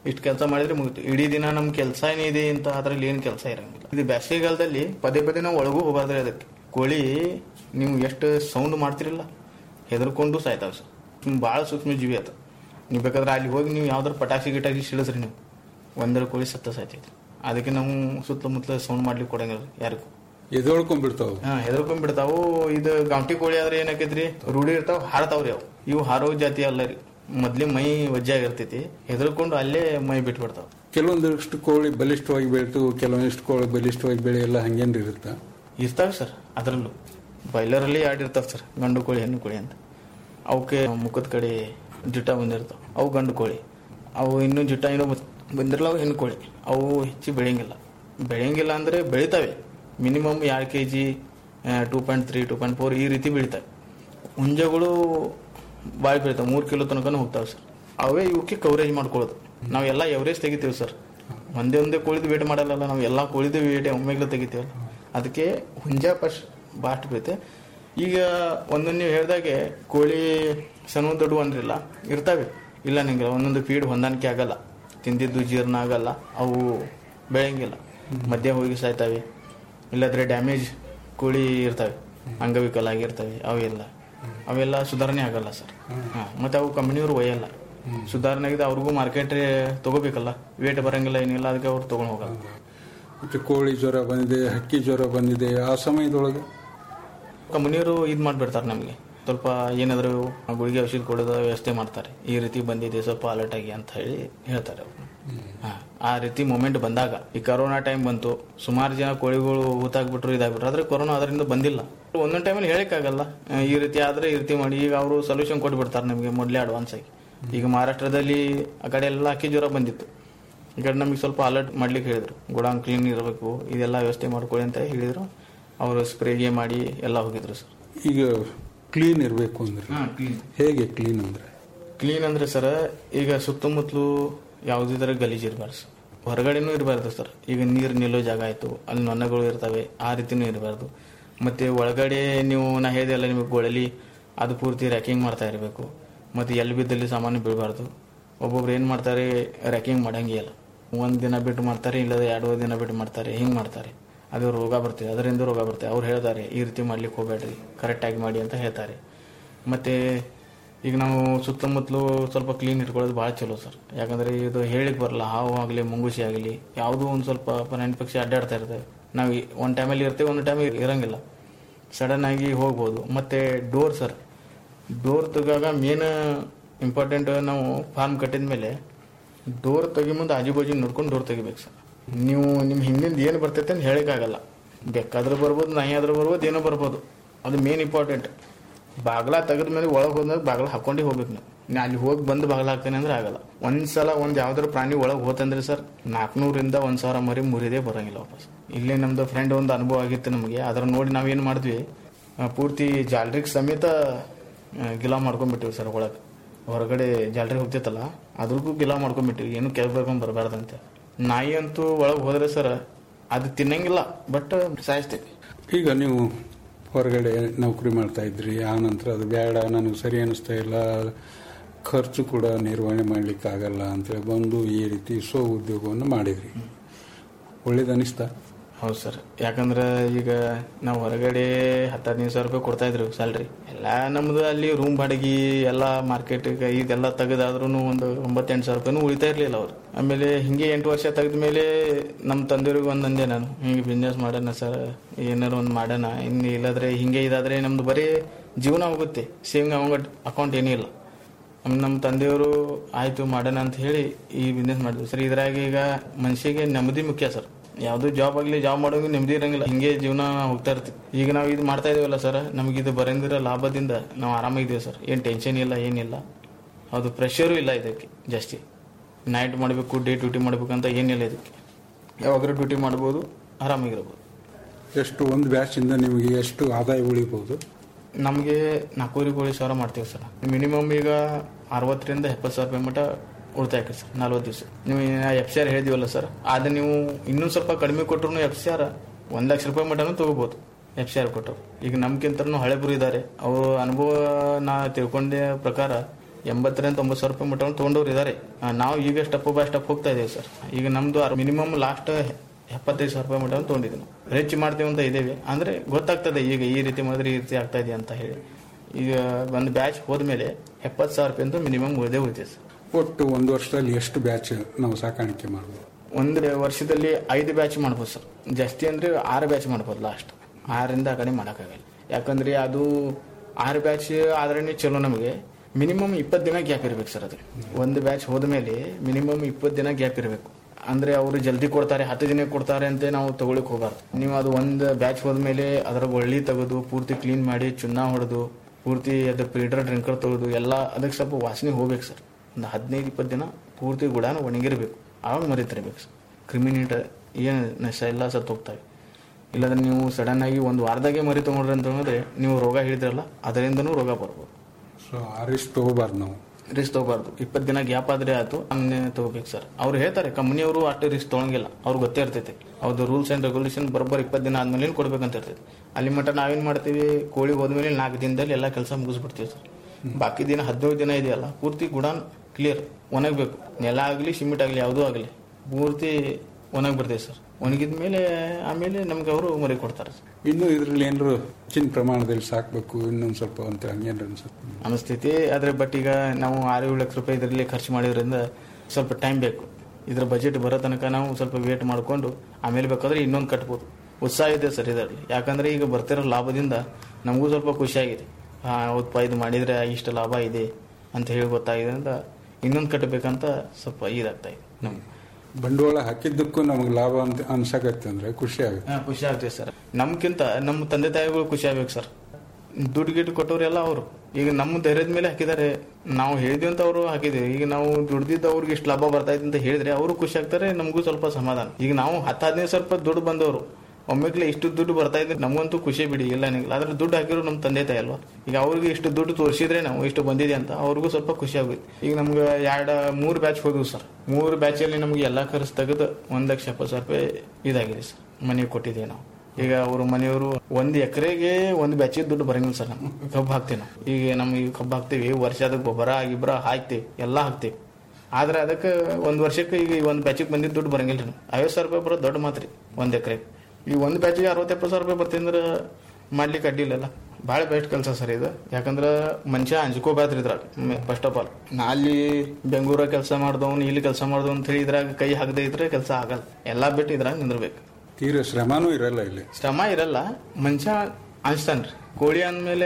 ಇಷ್ಟು ಕೆಲಸ ಮಾಡಿದ್ರೆ ಮುಗಿತು ಇಡೀ ದಿನ ನಮ್ ಕೆಲಸ ಏನಿದೆ ಅಂತ ಅದ್ರಲ್ಲಿ ಏನು ಕೆಲಸ ಇರಂಗಿಲ್ಲ ಇದು ಬೇಸಿಗೆಗಾಲದಲ್ಲಿ ಪದೇ ಪದೇ ನಾವು ಒಳಗೂ ಹೋಗಬಾರ್ದ್ರಿ ಅದಕ್ಕೆ ಕೋಳಿ ನೀವು ಎಷ್ಟು ಸೌಂಡ್ ಮಾಡ್ತಿರಲ್ಲ ಹೆದರ್ಕೊಂಡು ಸಾಯ್ತಾವ ಸರ್ ಭಾಳ ಸೂಕ್ಷ್ಮ ಜೀವಿ ಆತ ನೀವು ಬೇಕಾದ್ರೆ ಅಲ್ಲಿ ಹೋಗಿ ನೀವು ಯಾವ್ದಾರು ಪಟಾಕಿ ಗಿಟಾಕಿ ಸಿಡಿಸ್ರಿ ನೀವು ಒಂದರ ಕೋಳಿ ಸತ್ತ ಸಾಯ್ತೈತಿ ಅದಕ್ಕೆ ನಾವು ಸುತ್ತಮುತ್ತಲ ಸೌಂಡ್ ಮಾಡ್ಲಿಕ್ಕೆ ಕೊಡಂಗಿಲ್ಲ ಯಾರಿಗೂ ಎದೊಳ್ಕೊಂಡ್ಬಿಡ್ತಾವ ಹಾ ಹೆದರ್ಕೊಂಡ್ ಬಿಡ್ತಾವು ಇದು ಗಾಂಟಿ ಕೋಳಿ ಆದ್ರೆ ಏನಾಕೈತ್ರಿ ರೂಢಿ ಇರ್ತಾವ ಹಾರ್ತಾವ್ರಿ ಅವು ಇವು ಹಾರೋ ಜಾತಿ ಅಲ್ಲ ರೀ ಮೊದ್ಲೇ ಮೈ ವಜ್ಜಾಗಿರ್ತೈತಿ ಹೆದರ್ಕೊಂಡು ಅಲ್ಲೇ ಮೈ ಬಿಟ್ಬಿಡ್ತಾವ ಕೆಲವೊಂದಿಷ್ಟು ಕೋಳಿ ಬಲಿಷ್ಠವಾಗಿ ಬೆಳಿತು ಕೆಲವೊಂದಿಷ್ಟು ಕೋಳಿ ಬಲಿಷ್ಠವಾಗಿ ಬೆಳೆಯಲ್ಲ ಹಂಗೇನ್ರಿ ಇರುತ್ತ ಇರ್ತಾವೆ ಸರ್ ಅದರಲ್ಲೂ ಬಾಯ್ಲರಲ್ಲಿ ಎರಡು ಇರ್ತಾವ ಸರ್ ಗಂಡು ಕೋಳಿ ಹೆಣ್ಣು ಕೋಳಿ ಅಂತ ಅವಕ್ಕೆ ಮುಖದ ಕಡೆ ಜುಟ್ಟ ಬಂದಿರ್ತಾವ ಅವು ಗಂಡು ಕೋಳಿ ಅವು ಇನ್ನೂ ಜುಟ್ಟ ಏನೋ ಬತ್- ಬಂದಿರಲ್ಲ ಅವು ಹೆಣ್ಣು ಕೋಳಿ ಅವು ಹೆಚ್ಚು ಬೆಳೆಯಂಗಿಲ್ಲ ಬೆಳೆಯಂಗಿಲ್ಲ ಅಂದ್ರೆ ಬೆಳಿತಾವೆ ಮಿನಿಮಮ್ ಎರಡು K G two point three two point four ಈ ರೀತಿ ಬೆಳಿತಾವೆ ಹುಂಜಗಳು ಬಾಯಿ ಬೆಳಿತಾವೆ ಮೂರು ಕಿಲೋ ತನಕ ಹೋಗ್ತಾವೆ ಸರ್ ಅವೇ ಇವಕ್ಕೆ ಕವರೇಜ್ ಮಾಡ್ಕೊಳ್ಳೋದು ನಾವೆಲ್ಲ ಎವರೇಜ್ ತೆಗಿತೀವಿ ಸರ್ ಒಂದೇ ಒಂದೇ ಕೋಳಿದು ವೇಟ್ ಮಾಡಲ್ಲ ನಾವು ಎಲ್ಲ ಕೋಳಿದು ವೇಟ್ ಒಮ್ಮೆಗ್ಲೇ ತೆಗಿತೀವಲ್ಲ ಅದಕ್ಕೆ ಹುಂಜ ಫಸ್ಟ್ ಬಾಸ್ಟ್ ಬೀಳುತ್ತೆ ಈಗ ಒಂದೊಂದು ನೀವು ಹೇಳ್ದಾಗೆ ಕೋಳಿ ಸಣ್ಣ ದೊಡ್ಡ ಅಂದ್ರಿಲ್ಲ ಇರ್ತಾವೆ ಇಲ್ಲ ನಿಂಗೆ ಒಂದೊಂದು ಫೀಡ್ ಹೊಂದಾಣಿಕೆ ಆಗಲ್ಲ ತಿಂದಿದ್ದು ಜೀರ್ಣ ಆಗಲ್ಲ ಅವು ಬೆಳೆಯಂಗಿಲ್ಲ ಮಧ್ಯ ಹೋಗಿ ಸಾಯ್ತವೆ ಇಲ್ಲಾದ್ರೆ ಡ್ಯಾಮೇಜ್ ಕೋಳಿ ಇರ್ತವೆ ಅಂಗವಿಕಲ ಆಗಿರ್ತವೆ ಅವೆಲ್ಲ ಅವೆಲ್ಲ ಸುಧಾರಣೆ ಆಗಲ್ಲ ಸರ್ ಹಾಂ ಮತ್ತೆ ಅವು ಕಂಪನಿಯವರು ಒಯ್ಯಲ್ಲ ಸುಧಾರಣೆ ಆಗಿದೆ ಅವ್ರಿಗೂ ಮಾರ್ಕೆಟ್ ತಗೋಬೇಕಲ್ಲ ವೇಟ್ ಬರಂಗಿಲ್ಲ ಏನಿಲ್ಲ ಅದಕ್ಕೆ ಅವ್ರು ತಗೊಂಡು ಹೋಗಲ್ಲ ಮತ್ತೆ ಕೋಳಿ ಜ್ವರ ಬಂದಿದೆ ಹಕ್ಕಿ ಜ್ವರ ಬಂದಿದೆ ಆ ಸಮಯದೊಳಗೆ ಕಂಪನಿಯವರು ಇದು ಮಾಡಿಬಿಡ್ತಾರೆ ನಮಗೆ ಸ್ವಲ್ಪ ಏನಾದರೂ ಗುಳಿಗೆ ಔಷಧ ಕೊಡೋದು ವ್ಯವಸ್ಥೆ ಮಾಡ್ತಾರೆ ಈ ರೀತಿ ಬಂದಿದೆ ಸ್ವಲ್ಪ ಅಲರ್ಟ್ ಆಗಿ ಅಂತ ಹೇಳಿ ಹೇಳ್ತಾರೆ ಅವ್ರು ಹಾ, ಆ ರೀತಿ ಮೂಮೆಂಟ್ ಬಂದಾಗ ಈ ಕರೋನಾ ಟೈಮ್ ಬಂತು ಸುಮಾರು ಜನ ಕೋಳಿಗಳು ಊತಾಗ್ಬಿಟ್ರು ಇದಾಗ್ಬಿಟ್ರು ಆದ್ರೆ ಕೊರೋನಾ ಅದರಿಂದ ಬಂದಿಲ್ಲ ಒಂದೊಂದು ಟೈಮಲ್ಲಿ ಹೇಳಕ್ಕಾಗಲ್ಲ ಆ, ಈ ರೀತಿ ಆದ್ರೆ ಈ ರೀತಿ ಮಾಡಿ ಈಗ ಅವರು ಸೊಲ್ಯೂಷನ್ ಕೊಟ್ಬಿಡ್ತಾರೆ ನಮಗೆ ಮೊದಲೇ ಅಡ್ವಾನ್ಸ್ ಆಗಿ ಈಗ ಮಹಾರಾಷ್ಟ್ರದಲ್ಲಿ ಆ ಕಡೆ ಎಲ್ಲ ಅಕ್ಕಿ ಜ್ವರ ಬಂದಿತ್ತು ಈ ಕಡೆ ನಮಗೆ ಸ್ವಲ್ಪ ಅಲರ್ಟ್ ಮಾಡ್ಲಿಕ್ಕೆ ಹೇಳಿದ್ರು ಗೋಡಾನ್ ಕ್ಲೀನ್ ಇರಬೇಕು ಇದೆಲ್ಲ ವ್ಯವಸ್ಥೆ ಮಾಡ್ಕೊಳ್ಳಿ ಅಂತ ಹೇಳಿದ್ರು ಅವರು ಸ್ಪ್ರೇಗೆ ಮಾಡಿ ಎಲ್ಲ ಹೋಗಿದ್ರು ಸರ್ ಈಗ ಕ್ಲೀನ್ ಇರಬೇಕು ಅಂದ್ರೆ ಹೇಗೆ ಕ್ಲೀನ್ ಅಂದ್ರೆ ಕ್ಲೀನ್ ಅಂದ್ರೆ ಸರ್ ಈಗ ಸುತ್ತಮುತ್ತಲು ಯಾವುದಿದ್ರೆ ಗಲೀಜ್ ಇರಬಾರ್ದು ಸರ್ ಹೊರಗಡೆನೂ ಇರಬಾರ್ದು ಸರ್ ಈಗ ನೀರು ನಿಲ್ಲೋ ಜಾಗ ಆಯ್ತು ಅಲ್ಲಿ ನೊಣಗಳು ಇರ್ತವೆ ಆ ರೀತಿನೂ ಇರಬಾರ್ದು ಮತ್ತೆ ಒಳಗಡೆ ನೀವು ನಾ ಹೇಳಿದೆಲ್ಲ ನಿಮಗೆ ಗೊಳಲಿ ಅದು ಪೂರ್ತಿ ರ್ಯಾಕಿಂಗ್ ಮಾಡ್ತಾ ಇರಬೇಕು ಮತ್ತೆ ಎಲ್ಲಿ ಬಿದ್ದಲ್ಲಿ ಸಾಮಾನು ಬೀಳಬಾರ್ದು ಒಬ್ಬೊಬ್ರು ಏನು ಮಾಡ್ತಾರೆ ರ್ಯಾಕಿಂಗ್ ಮಾಡಂಗೇ ಇಲ್ಲ ಒಂದು ದಿನ ಬಿಟ್ಟು ಮಾಡ್ತಾರೆ ಇಲ್ಲದ ಎರಡು ದಿನ ಬಿಟ್ಟು ಮಾಡ್ತಾರೆ ಹಿಂಗೆ ಮಾಡ್ತಾರೆ ಅದು ರೋಗ ಬರ್ತದೆ ಅದರಿಂದ ರೋಗ ಬರ್ತದೆ ಅವ್ರು ಹೇಳ್ತಾರೆ ಈ ರೀತಿ ಮಾಡ್ಲಿಕ್ಕೆ ಹೋಗ್ಬೇಡ್ರಿ ಕರೆಕ್ಟಾಗಿ ಮಾಡಿ ಅಂತ ಹೇಳ್ತಾರೆ ಮತ್ತೆ ಈಗ ನಾವು ಸುತ್ತಮುತ್ತಲು ಸ್ವಲ್ಪ ಕ್ಲೀನ್ ಇಟ್ಕೊಳ್ಳೋದು ಭಾಳ ಚಲೋ ಸರ್ ಯಾಕಂದ್ರೆ ಇದು ಹೇಳಿಕ್ ಬರಲ್ಲ ಹಾವು ಆಗಲಿ ಮುಂಗುಸಿ ಆಗಲಿ ಯಾವುದೋ ಒಂದು ಸ್ವಲ್ಪ ಪರಾಣಿ ಪಕ್ಷಿ ಅಡ್ಡಾಡ್ತಾ ಇರ್ತವೆ ನಾವು ಒಂದು ಟೈಮಲ್ಲಿ ಇರ್ತೇವೆ ಒಂದು ಟೈಮ್ ಇರಂಗಿಲ್ಲ ಸಡನ್ ಆಗಿ ಹೋಗ್ಬೋದು ಮತ್ತೆ ಡೋರ್ ಸರ್ ಡೋರ್ ತೆಗಾಗ ಮೇನ್ ಇಂಪಾರ್ಟೆಂಟ್ ನಾವು ಫಾರ್ಮ್ ಕಟ್ಟಿದ ಮೇಲೆ ಡೋರ್ ತೆಗಿ ಮುಂದೆ ಆಜು ಬಾಜು ನೋಡ್ಕೊಂಡು ಡೋರ್ ತೆಗಿಬೇಕು ಸರ್ ನೀವು ನಿಮ್ಮ ಹಿಂದಿಂದ ಏನು ಬರ್ತೈತೆ ಅಂತ ಹೇಳಕ್ಕಾಗಲ್ಲ ಬೇಕಾದ್ರೂ ಬರ್ಬೋದು ನಾಯಿ ಆದ್ರೂ ಬರ್ಬೋದು ಏನೋ ಬರ್ಬೋದು ಅದು ಮೇನ್ ಇಂಪಾರ್ಟೆಂಟ್ ಬಾಗ್ಲ ತೆಗೆದ ಮೇಲೆ ಒಳಗೆ ಹೋದ್ಮೇಲೆ ಬಾಗ್ಲ ಹಾಕೊಂಡೇ ಹೋಗ್ಬೇಕು ನೀವು ನಾ ಅಲ್ಲಿ ಹೋಗಿ ಬಂದು ಬಾಗ್ಲ ಹಾಕ್ತೇನೆ ಅಂದ್ರೆ ಆಗಲ್ಲ ಒಂದ್ಸಲ ಒಂದು ಯಾವ್ದಾದ್ರು ಪ್ರಾಣಿ ಒಳಗೆ ಹೋತಂದ್ರೆ ಸರ್ ನಾಲ್ಕುನೂರಿಂದ ಒಂದ್ ಸಾವಿರ ಮರಿ ಮುರಿದೇ ಬರಂಗಿಲ್ಲ ವಾಪಸ್ ಇಲ್ಲೇ ನಮ್ದು ಫ್ರೆಂಡ್ ಒಂದು ಅನುಭವ ಆಗಿತ್ತು ನಮಗೆ ಅದರ ನೋಡಿ ನಾವೇನು ಮಾಡಿದ್ವಿ ಆ, ಪೂರ್ತಿ ಜಾಲ್ರಿಗೆ ಸಮೇತ ಆ, ಗಿಲಾ ಮಾಡ್ಕೊಂಡ್ಬಿಟ್ಟಿವಿ ಸರ್ ಒಳಗೆ ಹೊರಗಡೆ ಜಾಲ್ರಿ ಹೋಗ್ತೈತಲ್ಲ ಅದ್ರಿಗೂ ಗಿಲಾ ಮಾಡ್ಕೊಂಡ್ಬಿಟ್ಟಿವಿ ಏನು ಕೆಲ್ಬೇಕೊಂಡ್ ಬರಬಾರ್ದಂತೆ ನಾಯಿ ಅಂತೂ ಒಳಗೆ ಹೋದ್ರೆ ಸರ್ ಅದು ತಿನ್ನಂಗಿಲ್ಲ ಬಟ್ ಸಾಯಿಸ್ತೈತಿ ಈಗ ನೀವು ಹೊರಗಡೆ ನೌಕರಿ ಮಾಡ್ತಾ ಇದ್ರಿ ಆ ನಂತರ ಅದು ಬೇಡ ನನಗೆ ಸರಿ ಅನಿಸ್ತಾ ಇಲ್ಲ ಖರ್ಚು ಕೂಡ ನಿರ್ವಹಣೆ ಮಾಡ್ಲಿಕ್ಕೆ ಆಗಲ್ಲ ಅಂತೇಳಿ ಬಂದು ಈ ರೀತಿ ಸ್ವ ಉದ್ಯೋಗವನ್ನು ಮಾಡಿದ್ರಿ ಒಳ್ಳೇದು ಅನಿಸ್ತಾ ಹೌದು ಸರ್ ಯಾಕಂದ್ರೆ ಈಗ ನಾವು ಹೊರಗಡೆ ಹತ್ತು ಹದಿನೈದು ಸಾವಿರ ರೂಪಾಯಿ ಕೊಡ್ತಾ ಇದ್ರು ಸ್ಯಾಲ್ರಿ ಎಲ್ಲ ನಮ್ದು ಅಲ್ಲಿ ರೂಮ್ ಬಾಡಿಗೆ ಎಲ್ಲ ಮಾರ್ಕೆಟ್ ಇದೆಲ್ಲ ತೆಗೆದಾದ್ರೂ ಒಂದು ಒಂಬತ್ತೆಂಟು ಸಾವಿರ ರೂಪಾಯಿನೂ ಉಳಿತಾ ಇರಲಿಲ್ಲ ಅವ್ರು ಆಮೇಲೆ ಹಿಂಗೆ ಎಂಟು ವರ್ಷ ತೆಗೆದ ಮೇಲೆ ನಮ್ಮ ತಂದೆಯವ್ರಿಗೆ ಒಂದು ಅಂದೆ ನಾನು ಹಿಂಗೆ ಬಿಸ್ನೆಸ್ ಮಾಡೋಣ ಸರ್ ಏನಾರು ಒಂದು ಮಾಡೋಣ ಇನ್ನು ಇಲ್ಲಾದ್ರೆ ಹಿಂಗೆ ಇದಾದ್ರೆ ನಮ್ದು ಬರೀ ಜೀವನ ಹೋಗುತ್ತೆ ಸೇವಿಂಗ್ ಅವಂಗ ಅಕೌಂಟ್ ಏನೂ ಇಲ್ಲ ಆಮೇಲೆ ನಮ್ಮ ತಂದೆಯವರು ಆಯ್ತು ಮಾಡೋಣ ಅಂತ ಹೇಳಿ ಈ ಬಿಸ್ನೆಸ್ ಮಾಡಿದ್ವಿ ಸರ್ ಇದ್ರಾಗ ಈಗ ಮನುಷ್ಯಗೆ ನೆಮ್ಮದಿ ಮುಖ್ಯ ಸರ್ ಯಾವ್ದು ಜಾಬ್ ಆಗಲಿ ಜಾಬ್ ಮಾಡೋಂಗೆ ನೆಮ್ಮದಿ ಇರಂಗಿಲ್ಲ ಹಿಂಗೆ ಜೀವನ ಹೋಗ್ತಾ ಇರ್ತೀವಿ ಈಗ ನಾವು ಇದು ಮಾಡ್ತಾ ಇದೀವಲ್ಲ ಸರ್ ನಮಗೆ ಇದು ಬರಂದಿರೋ ಲಾಭದಿಂದ ನಾವು ಆರಾಮಾಗಿದ್ದೀವಿ ಸರ್ ಏನು ಟೆನ್ಷನ್ ಇಲ್ಲ ಏನಿಲ್ಲ ಅದು ಪ್ರೆಷರು ಇಲ್ಲ ಇದಕ್ಕೆ ಜಾಸ್ತಿ ನೈಟ್ ಮಾಡಬೇಕು ಡೇ ಡ್ಯೂಟಿ ಮಾಡಬೇಕಂತ ಏನಿಲ್ಲ ಇದಕ್ಕೆ ಯಾವಾಗಾದ್ರೂ ಡ್ಯೂಟಿ ಮಾಡ್ಬೋದು ಆರಾಮಾಗಿರ್ಬೋದು ಎಷ್ಟು ಒಂದು ಬ್ಯಾಚಿಂದ ನಿಮಗೆ ಎಷ್ಟು ಆದಾಯ ಉಳಿಬಹುದು ನಮಗೆ ನಾಲ್ಕೂವರೆ ಸಾವಿರ ಮಾಡ್ತೀವಿ ಸರ್ ಮಿನಿಮಮ್ ಈಗ ಅರವತ್ತರಿಂದ ಎಪ್ಪತ್ತು ಸಾವಿರ ರೂಪಾಯಿ ಮಟ್ಟ ಉಳಿತಾಯ ಆಕೈತೆ ಸರ್ ನಲ್ವತ್ತು ದಿವಸ ನೀವು ಎಫ್ ಸಿ ಆರ್ ಹೇಳಿದಿವಲ್ಲ ಸರ್ ಅದು ನೀವು ಇನ್ನೊಂದು ಸ್ವಲ್ಪ ಕಡಿಮೆ ಕೊಟ್ಟರು ಎಫ್ ಸಿ ಆರ್ ಒಂದು ಲಕ್ಷ ರೂಪಾಯಿ ಮಟ್ಟನೂ ತಗೋಬೋದು ಎಫ್ ಸಿ ಆರ್ ಕೊಟ್ಟರು ಈಗ ನಮ್ಗಿಂತನೂ ಹಳೆಬರು ಇದ್ದಾರೆ ಅವರು ಅನುಭವ ನಾ ತಿಳ್ಕೊಂಡ ಪ್ರಕಾರ ಎಂಬತ್ತರಿಂದ ತೊಂಬತ್ತು ಸಾವಿರ ರೂಪಾಯಿ ಮಟ್ಟ ತೊಗೊಂಡವ್ರು ಇದ್ದಾರೆ ನಾವು ಈಗ ಸ್ಟೆಪ್ ಬೈ ಸ್ಟೆಪ್ ಹೋಗ್ತಾ ಇದ್ದೀವಿ ಸರ್ ಈಗ ನಮ್ದು ಮಿನಿಮಮ್ ಲಾಸ್ಟ್ ಎಪ್ಪತ್ತೈದು ಸಾವಿರ ರೂಪಾಯಿ ಮಟ್ಟ ತೊಗೊಂಡಿದ್ದೀವಿ ನಾವು ಹೆಚ್ಚು ಮಾಡ್ತೀವಿ ಅಂತ ಇದ್ದೇವೆ ಅಂದ್ರೆ ಗೊತ್ತಾಗ್ತದೆ ಈಗ ಈ ರೀತಿ ಮಾಡಿದ್ರೆ ಈ ರೀತಿ ಆಗ್ತಾ ಇದೆ ಅಂತ ಹೇಳಿ ಈಗ ಒಂದು ಬ್ಯಾಚ್ ಹೋದ್ಮೇಲೆ ಎಪ್ಪತ್ತು ಸಾವಿರ ರೂಪಾಯಿ ಅಂತ ಮಿನಿಮಮ್ ಉಳಿದೇ ಉಳಿತೈತೆ ಸರ್ ಒಟ್ಟು ಒಂದು ವರ್ಷದಲ್ಲಿ ಎಷ್ಟು ಬ್ಯಾಚ್ ನಾವು ಸಾಕಾಣಿಕೆ ಮಾಡ್ಬೋದು ಒಂದು ವರ್ಷದಲ್ಲಿ ಐದು ಬ್ಯಾಚ್ ಮಾಡ್ಬೋದು ಸರ್ ಜಾಸ್ತಿ ಅಂದ್ರೆ ಆರು ಬ್ಯಾಚ್ ಮಾಡ್ಬೋದು ಲಾಸ್ಟ್ ಆರರಿಂದ ಆ ಕಡೆ ಮಾಡೋಕ್ಕಾಗಲ್ಲ ಯಾಕಂದ್ರೆ ಅದು ಆರು ಬ್ಯಾಚ್ ಆದ್ರೇನೆ ಚಲೋ ನಮಗೆ ಮಿನಿಮಮ್ ಇಪ್ಪತ್ತು ದಿನ ಗ್ಯಾಪ್ ಇರ್ಬೇಕು ಸರ್ ಅದು ಒಂದು ಬ್ಯಾಚ್ ಹೋದ್ಮೇಲೆ ಮಿನಿಮಮ್ ಇಪ್ಪತ್ತು ದಿನ ಗ್ಯಾಪ್ ಇರಬೇಕು ಅಂದ್ರೆ ಅವರು ಜಲ್ದಿ ಕೊಡ್ತಾರೆ ಹತ್ತು ದಿನ ಕೊಡ್ತಾರೆ ಅಂತ ನಾವು ತಗೊಳಿಕ್ ಹೋಗ್ಬಾರ್ದು ನೀವು ಅದು ಒಂದು ಬ್ಯಾಚ್ ಹೋದ್ಮೇಲೆ ಅದರ ಒಳ್ಳಿ ತೆಗೆದು ಪೂರ್ತಿ ಕ್ಲೀನ್ ಮಾಡಿ ಚುನ್ನ ಹೊಡೆದು ಪೂರ್ತಿ ಅದು ಫಿಲ್ಟರ್ ಡ್ರಿಂಕರ್ ತೆಗೆದು ಎಲ್ಲ ಅದಕ್ಕೆ ಸ್ವಲ್ಪ ವಾಸನೆ ಹೋಗ್ಬೇಕು ಸರ್ ಒಂದು ಹದಿನೈದು ಇಪ್ಪತ್ತು ದಿನ ಪೂರ್ತಿ ಗುಡಾನ ಒಣಗಿರ್ಬೇಕು ಆವಾಗ ಮರಿ ತರಬೇಕು ಸರ್ ಕ್ರಿಮಿನೀಟ ಏನು ನಶ ಎಲ್ಲ ಸತ್ತು ಹೋಗ್ತವೆ ಇಲ್ಲಾಂದ್ರೆ ನೀವು ಸಡನ್ ಆಗಿ ಒಂದು ವಾರದಾಗೆ ಮರಿ ತಗೊಂಡ್ರಿ ಅಂತ ಹೇಳಿದ್ರೆ ನೀವು ರೋಗ ಹಿಡಿದ್ರಲ್ಲ ಅದರಿಂದನೂ ರೋಗ ಬರ್ಬೋದು ಸೊ ಆ ರಿಸ್ಕ್ ತಗೋಬಾರ್ದು ನಾವು ರಿಸ್ಕ್ ತಗೋಬಾರ್ದು ಇಪ್ಪತ್ತು ದಿನ ಗ್ಯಾಪ್ ಆದ್ರೆ ಆಯ್ತು ಆಮೇಲೆ ತಗೋಬೇಕು ಸರ್ ಅವ್ರು ಹೇಳ್ತಾರೆ ಕಂಪ್ನಿಯವರು ಅಷ್ಟು ರಿಸ್ಕ್ ತೊಗೊಂಗಿಲ್ಲ ಅವ್ರಿಗೆ ಗೊತ್ತೇ ಇರ್ತೈತೆ ಅವ್ರದ್ದು ರೂಲ್ಸ್ ಆ್ಯಂಡ್ ರೆಗ್ಯುಲೇಷನ್ ಬರೋಬ್ಬರ ಇಪ್ಪತ್ತು ದಿನ ಆದ್ಮೇಲೆ ಕೊಡ್ಬೇಕಂತ ಇರ್ತೈತೆ ಅಲ್ಲಿ ಮಟ್ಟ ನಾವೇನು ಮಾಡ್ತೀವಿ ಕೋಳಿ ಹೋದ್ಮೇಲೆ ನಾಲ್ಕು ದಿನದಲ್ಲಿ ಎಲ್ಲ ಕೆಲಸ ಮುಗಿಸ್ಬಿಡ್ತೀವಿ ಸರ್ ಬಾಕಿ ದಿನ ಹದಿನೈದು ದಿನ ಇದೆಯಲ್ಲ ಪೂರ್ತಿ ಗುಡಾನ್ ಕ್ಲಿಯರ್ ಒಣಗಬೇಕು ನೆಲ ಆಗಲಿ ಸಿಮೆಂಟ್ ಆಗಲಿ ಯಾವುದೂ ಆಗಲಿ ಪೂರ್ತಿ ಒಣಗಿ ಬರ್ತೈತೆ ಸರ್ ಒಣಗಿದ ಮೇಲೆ ಆಮೇಲೆ ನಮ್ಗೆ ಅವರು ಮರಿ ಕೊಡ್ತಾರೆ ಸರ್ ಇನ್ನು ಇದರಲ್ಲಿ ಏನಾದ್ರು ಹೆಚ್ಚಿನ ಪ್ರಮಾಣದಲ್ಲಿ ಸಾಕಬೇಕು ಇನ್ನೊಂದು ಸ್ವಲ್ಪ ಅಂತ ಹಂಗೇನ್ರ ಅನ್ಸುತ್ತೆ ಅನಿಸ್ತೈತಿ ಆದ್ರೆ ಬಟ್ ಈಗ ನಾವು ಆರು ಏಳು ಲಕ್ಷ ರೂಪಾಯಿ ಇದರಲ್ಲಿ ಖರ್ಚು ಮಾಡಿದ್ರಿಂದ ಸ್ವಲ್ಪ ಟೈಮ್ ಬೇಕು ಇದ್ರ ಬಜೆಟ್ ಬರೋ ತನಕ ನಾವು ಸ್ವಲ್ಪ ವೇಟ್ ಮಾಡಿಕೊಂಡು ಆಮೇಲೆ ಬೇಕಾದ್ರೆ ಇನ್ನೊಂದು ಕಟ್ಬೋದು ಉತ್ಸಾಹ ಇದೆ ಸರ್ ಇದರಲ್ಲಿ ಯಾಕಂದ್ರೆ ಈಗ ಬರ್ತಿರೋ ಲಾಭದಿಂದ ನಮಗೂ ಸ್ವಲ್ಪ ಖುಷಿಯಾಗಿದೆ ಹಾ ಹೌದಪ್ಪ ಇದು ಮಾಡಿದ್ರೆ ಇಷ್ಟು ಲಾಭ ಇದೆ ಅಂತ ಹೇಳಿ ಗೊತ್ತಾಗಿದೆ ಅಂತ ಇನ್ನೊಂದು ಕಟ್ಟಬೇಕಂತ ಸ್ವಲ್ಪ ಇದಾಗ್ತಾ ಇದೆ ನಮ್ಗೆ ಬಂಡವಾಳ ಹಾಕಿದ್ದಕ್ಕೂ ನಮಗೆ ಲಾಭ ಅಂತ ಅನ್ಸಕತ್ತೆ ಅಂದ್ರೆ ಖುಷಿ ಆಗುತ್ತೆ ಹಾ, ಖುಷಿ ಆಗ್ತದೆ ಸರ್ ನಮ್ಗಿಂತ ನಮ್ಮ ತಂದೆ ತಾಯಿಗಳು ಖುಷಿ ಆಗ್ಬೇಕು ಸರ್ ದುಡ್ಡು ಗಿಟ್ಟು ಕೊಟ್ಟವ್ರೆಲ್ಲ ಅವರು ಈಗ ನಮ್ಮ ಧೈರ್ಯದ ಮೇಲೆ ಹಾಕಿದ್ದಾರೆ ನಾವು ಹೇಳಿದ್ವಿ ಅಂತ ಅವರು ಹಾಕಿದ್ದೀವಿ ಈಗ ನಾವು ದುಡ್ದಿದ್ದು ಅವ್ರಿಗೆ ಇಷ್ಟು ಲಾಭ ಬರ್ತಾ ಇದೆ ಅಂತ ಹೇಳಿದ್ರೆ ಅವರು ಖುಷಿ ಆಗ್ತಾರೆ ನಮಗೂ ಸ್ವಲ್ಪ ಸಮಾಧಾನ ಈಗ ನಾವು ಹತ್ತು ಹದಿನೈದು ಸಾವಿರ ರೂಪಾಯಿ ದುಡ್ಡು ಬಂದವರು ಒಮ್ಮೆಗ್ಲೆ ಇಷ್ಟು ದುಡ್ಡು ಬರ್ತಾ ಇದೆ ನಮಗಂತೂ ಖುಷಿ ಬಿಡಿ ಇಲ್ಲ ಏನಿಲ್ಲ ಆದ್ರೆ ದುಡ್ಡು ಹಾಕಿರೋ ನಮ್ಮ ತಂದೆ ತಾಯಿ ಅಲ್ವಾ ಈಗ ಅವ್ರಿಗೆ ಇಷ್ಟು ದುಡ್ಡು ತೋರಿಸಿದ್ರೆ ನಾವು ಇಷ್ಟು ಬಂದಿದೆ ಅಂತ ಅವ್ರಿಗೂ ಸ್ವಲ್ಪ ಖುಷಿ ಆಗುತ್ತೆ ಈಗ ನಮ್ಗೆ ಎರಡು ಮೂರು ಬ್ಯಾಚ್ ಹೋದ್ವು ಸರ್ ಮೂರು ಬ್ಯಾಚಲ್ಲಿ ನಮ್ಗೆ ಎಲ್ಲ ಖರ್ಚು ತೆಗೆದು ಒಂದ್ ಲಕ್ಷ ಎಪ್ಪತ್ತು ಸಾವಿರ ರೂಪಾಯಿ ಇದಾಗಿದೆ ಸರ್ ಮನೆಗೆ ಕೊಟ್ಟಿದ್ದೀವಿ ನಾವು ಈಗ ಅವ್ರ ಮನೆಯವರು ಒಂದ್ ಎಕರೆಗೆ ಒಂದು ಬ್ಯಾಚಿಗೆ ದುಡ್ಡು ಬರಂಗಿಲ್ಲ ಸರ್ ನಾವು ಕಬ್ಬು ಹಾಕ್ತೀವಿ ನಾವು ಈಗ ನಮ್ಗೆ ಕಬ್ಬು ಹಾಕ್ತೀವಿ ವರ್ಷದ ಗೊಬ್ಬರ ಗಿಬ್ಬರ ಹಾಕ್ತೀವಿ ಎಲ್ಲ ಹಾಕ್ತೀವಿ ಆದ್ರೆ ಅದಕ್ಕೆ ಒಂದ್ ವರ್ಷಕ್ಕೆ ಈಗ ಒಂದ್ ಬ್ಯಾಚಿಗೆ ಬಂದಿದ್ದು ದುಡ್ಡು ಬರಂಗಿಲ್ಲ ರೀ ಐವತ್ತು ಸಾವಿರ ರೂಪಾಯಿ ಬರೋದು ದೊಡ್ಡ ಮಾತ್ರಿ ಒಂದ್ ಎಕರೆಗೆ ಈ ಒಂದು ಬ್ಯಾಚಿಗೆ ಅರವತ್ತು ಎಪ್ಪತ್ತು ಸಾವಿರ ರೂಪಾಯಿ ಬರ್ತಿಂದ್ರೆ ಮಾಡ್ಲಿಕ್ಕೆ ಅಡ್ಡಿಲ್ಲಲ್ಲ ಭಾಳ ಬೆಸ್ಟ್ ಕೆಲಸ ಸರ್ ಇದು ಯಾಕಂದ್ರೆ ಮನುಷ್ಯ ಅಂಜ್ಕೋಬಾರ್ದ್ರಿ ಇದ್ರಾಗ ಫಸ್ಟ್ ಆಫ್ ಆಲ್ ನಾ ಅಲ್ಲಿ ಬೆಂಗಳೂರಾಗ ಕೆಲಸ ಮಾಡ್ದವ್ನು ಇಲ್ಲಿ ಕೆಲಸ ಮಾಡ್ದವ್ ಅಂತ ಹೇಳಿ ಇದ್ರಾಗ ಕೈ ಹಾಕದೇ ಇದ್ರೆ ಕೆಲಸ ಆಗಲ್ಲ ಎಲ್ಲಾ ಬಿಟ್ಟು ಇದ್ರಾಗ ನಿಂದಿರ್ಬೇಕು ತೀರ ಶ್ರಮನೂ ಇರಲ್ಲ ಇಲ್ಲಿ ಶ್ರಮ ಇರಲ್ಲ ಮನುಷ್ಯ ಅನ್ಸ್ತಾನ್ರಿ ಕೋಳಿ ಅಂದ್ಮೇಲೆ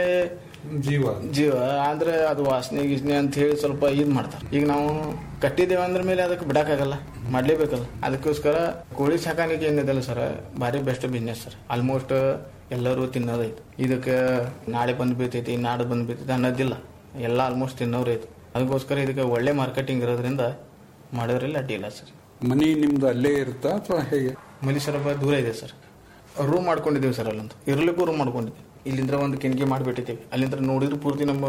ಜೀವ ಜೀವ ಆದ್ರೆ ಅದು ವಾಸನೆ ಗೀಸನೆ ಅಂತ ಹೇಳಿ ಸ್ವಲ್ಪ ಇದ್ ಮಾಡ್ತಾರೆ ಈಗ ನಾವು ಕಟ್ಟಿದ್ದೇವೆ ಅಂದ್ರ ಮೇಲೆ ಅದಕ್ಕೆ ಬಿಡಕ್ಕಾಗಲ್ಲ ಮಾಡ್ಲೇಬೇಕಲ್ಲ ಅದಕ್ಕೋಸ್ಕರ ಕೋಳಿ ಸಾಕಾಣಿಕೆ ಏನಿದೆಲ್ಲ ಸರ್ ಭಾರಿ ಬೆಸ್ಟ್ ಬಿಸ್ನೆಸ್ ಸರ್ ಆಲ್ಮೋಸ್ಟ್ ಎಲ್ಲರೂ ತಿನ್ನೋದೈತಿ ಇದಕ್ಕೆ ನಾಳೆ ಬಂದ್ ಬೀಳ್ತೈತಿ ನಾಳೆ ಬಂದ್ ಬೀಳ್ತೈತಿ ಅನ್ನೋದಿಲ್ಲ ಎಲ್ಲ ಆಲ್ಮೋಸ್ಟ್ ತಿನ್ನೋರು ಐತಿ ಅದಕ್ಕೋಸ್ಕರ ಇದಕ್ಕೆ ಒಳ್ಳೆ ಮಾರ್ಕೆಟಿಂಗ್ ಇರೋದ್ರಿಂದ ಮಾಡೋದ್ರಲ್ಲಿ ಅಡ್ಡಿ ಇಲ್ಲ ಸರ್ ಮನಿ ನಿಮ್ದು ಅಲ್ಲೇ ಇರುತ್ತಾ ಅಥವಾ ಹೇಗೆ ಮನಿ ಸ್ವಲ್ಪ ದೂರ ಇದೆ ಸರ್ ರೂಮ್ ಮಾಡ್ಕೊಂಡಿದ್ದೀವಿ ಸರ್ ಅಲ್ಲಂತ ಇರ್ಲಿಕ್ಕೂ ರೂಮ್ ಮಾಡ್ಕೊಂಡಿದ್ದೀವಿ ಇಲ್ಲಿಂದ ಒಂದು ಕೆಣಕಿ ಮಾಡಿಬಿಟ್ಟಿದ್ದೀವಿ ಅಲ್ಲಿಂದ ನೋಡಿದ್ರೆ ಪೂರ್ತಿ ನಮ್ಮ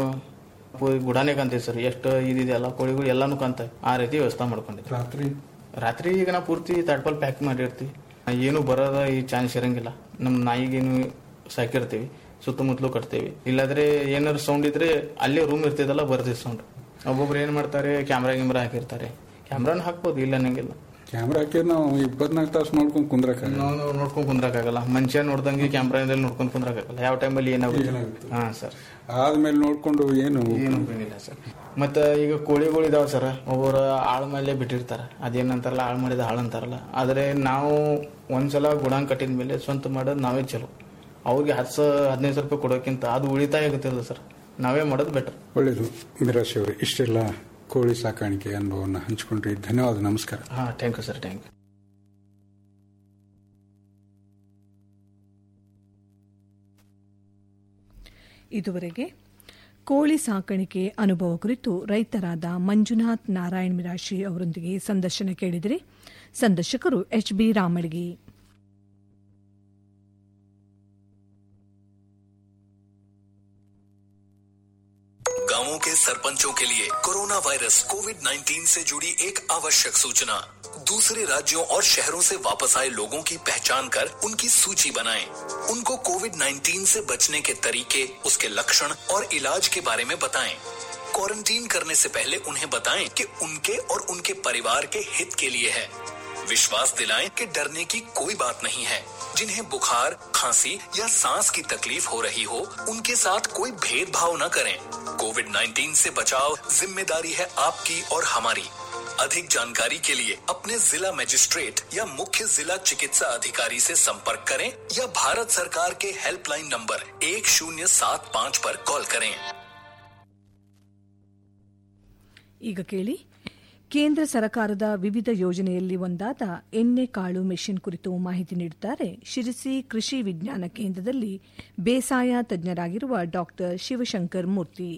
ಪೂ- ಗುಡಾನೇ ಕಾಣ್ತೈತೆ ಸರ್ ಎಷ್ಟು ಇದಿದೆ ಎಲ್ಲ ಕೋಳಿಗಳು ಎಲ್ಲಾನು ಕಾಣ್ತವೆ ಆ ರೀತಿ ವ್ಯವಸ್ಥೆ ಮಾಡ್ಕೊಂಡಿದ್ದೀವಿ ರಾತ್ರಿ ರಾತ್ರಿ ಈಗ ನಾವು ಪೂರ್ತಿ ತಾಟ್ಪಲ್ ಪ್ಯಾಕ್ ಮಾಡಿರ್ತೀವಿ ಏನು ಬರೋದ ಈ ಚಾನ್ಸ್ ಇರಂಗಿಲ್ಲ ನಮ್ಮ ನಾಯಿಗೇನು ಸಾಕಿರ್ತೀವಿ ಸುತ್ತಮುತ್ತಲು ಕಟ್ತೀವಿ ಇಲ್ಲಾದ್ರೆ ಏನಾದ್ರು ಸೌಂಡ್ ಇದ್ರೆ ಅಲ್ಲೇ ರೂಮ್ ಇರ್ತೈತಲ್ಲ ಬರ್ತೈತೆ ಸೌಂಡ್ ಒಬ್ಬೊಬ್ರು ಏನ್ ಮಾಡ್ತಾರೆ ಕ್ಯಾಮ್ರಾ ಗಿಮ್ರಾ ಹಾಕಿರ್ತಾರೆ ಕ್ಯಾಮ್ರಾನು ಹಾಕ್ಬೋದು ಇಲ್ಲ ಅನ್ನಂಗಿಲ್ಲ ಕ್ಯಾಮ್ರಾ ಹಾಕಿ ನಾವು ಇಪ್ಪತ್ನಾಲ್ಕು ತಾಸು ನೋಡ್ಕೊಂಡು ಕುಂದ್ರಕ ನಾವು ನೋಡ್ಕೊಂಡ್ ಕುಂದ್ರಕ್ಕಾಗಲ್ಲ ಮನುಷ್ಯ ನೋಡ್ದಂಗೆ ಕ್ಯಾಮ್ರಾದಲ್ಲಿ ನೋಡ್ಕೊಂಡ್ ಕುಂದ್ರಕ್ಕಾಗಲ್ಲ ಯಾವ ಟೈಮಲ್ಲಿ ಏನಾಗುತ್ತೆ ಏನಾಗುತ್ತೆ? ಹಾ ಸರ್ ಆದ್ಮೇಲೆ ನೋಡ್ಕೊಂಡು ಏನು ಏನು ಏನಿಲ್ಲ ಸರ್ ಮತ್ತೆ ಈಗ ಕೋಳಿಗಳು ಇದಾವ ಸರ್ ಒಬ್ಬರು ಆಳ್ ಮೇಲೆ ಬಿಟ್ಟಿರ್ತಾರ ಅದೇನಂತಾರಲ್ಲ ಆಳ್ ಮಾಡಿದ ಹಾಳು ಅಂತಾರಲ್ಲ ಆದ್ರೆ ನಾವು ಒಂದ್ಸಲ ಗುಡಾಂಗ್ ಕಟ್ಟಿದ ಮೇಲೆ ಸ್ವಂತ ಮಾಡೋದು ನಾವೇ ಚಲೋ ಅವ್ರಿಗೆ ಹತ್ತು ಸ ಹದಿನೈದು ಸಾವಿರ ರೂಪಾಯಿ ಕೊಡೋಕ್ಕಿಂತ ಅದು ಉಳಿತಾಯ ಆಗುತ್ತಿಲ್ಲ ಸರ್ ನಾವೇ ಮಾಡೋದು ಬೆಟರ್ ಒಳ್ಳೇದು ಮಿರಾಶಿ ಅವರು ಇಷ್ಟೆಲ್ಲ ಕೋಳಿ ಸಾಕಾಣಿಕೆ ಅನುಭವವನ್ನು ಹಂಚಿಕೊಂಡ್ರಿ ಧನ್ಯವಾದ ನಮಸ್ಕಾರ ಹಾ thank you sir thank you ಇದುವರೆಗೆ ಕೋಳಿ ಸಾಕಾಣಿಕೆ ಅನುಭವ ಕುರಿತು ರೈತರಾದ ಮಂಜುನಾಥ್ ನಾರಾಯಣ್ ಮಿರಾಶಿ ಅವರೊಂದಿಗೆ ಸಂದರ್ಶನ ಕೇಳಿದಿರಿ ಸಂದರ್ಶಕರು ಎಚ್ ಬಿ ರಾಮಳ್ಗಿ गांवों के सरपंचों के लिए कोरोना वायरस कोविड 19 से जुड़ी एक आवश्यक सूचना दूसरे राज्यों और शहरों से वापस आए लोगों की पहचान कर उनकी सूची बनाएं। उनको कोविड 19 से बचने के तरीके उसके लक्षण और इलाज के बारे में बताएं। क्वारंटीन करने से पहले उन्हें बताएं कि उनके और उनके परिवार के हित के लिए है विश्वास दिलाएं कि डरने की कोई बात नहीं है जिन्हें बुखार खांसी या सांस की तकलीफ हो रही हो उनके साथ कोई भेदभाव न करें कोविड 19 से बचाव जिम्मेदारी है आपकी और हमारी अधिक जानकारी के लिए अपने जिला मजिस्ट्रेट या मुख्य जिला चिकित्सा अधिकारी से संपर्क करें या भारत सरकार के हेल्पलाइन नंबर एक शून्य सात पाँच पर कॉल करें ಈಗ ಕೇಳಿ ಕೇಂದ್ರ ಸರ್ಕಾರದ ವಿವಿಧ ಯೋಜನೆಯಲ್ಲಿ ಒಂದಾದ ಎಣ್ಣೆ ಕಾಳು ಮೆಷಿನ್ ಕುರಿತು ಮಾಹಿತಿ ನೀಡುತ್ತಾರೆ ಶಿರಸಿ ಕೃಷಿ ವಿಜ್ಞಾನ ಕೇಂದ್ರದಲ್ಲಿ ಬೇಸಾಯ ತಜ್ಞರಾಗಿರುವ ಡಾ ಶಿವಶಂಕರ್ ಮೂರ್ತಿ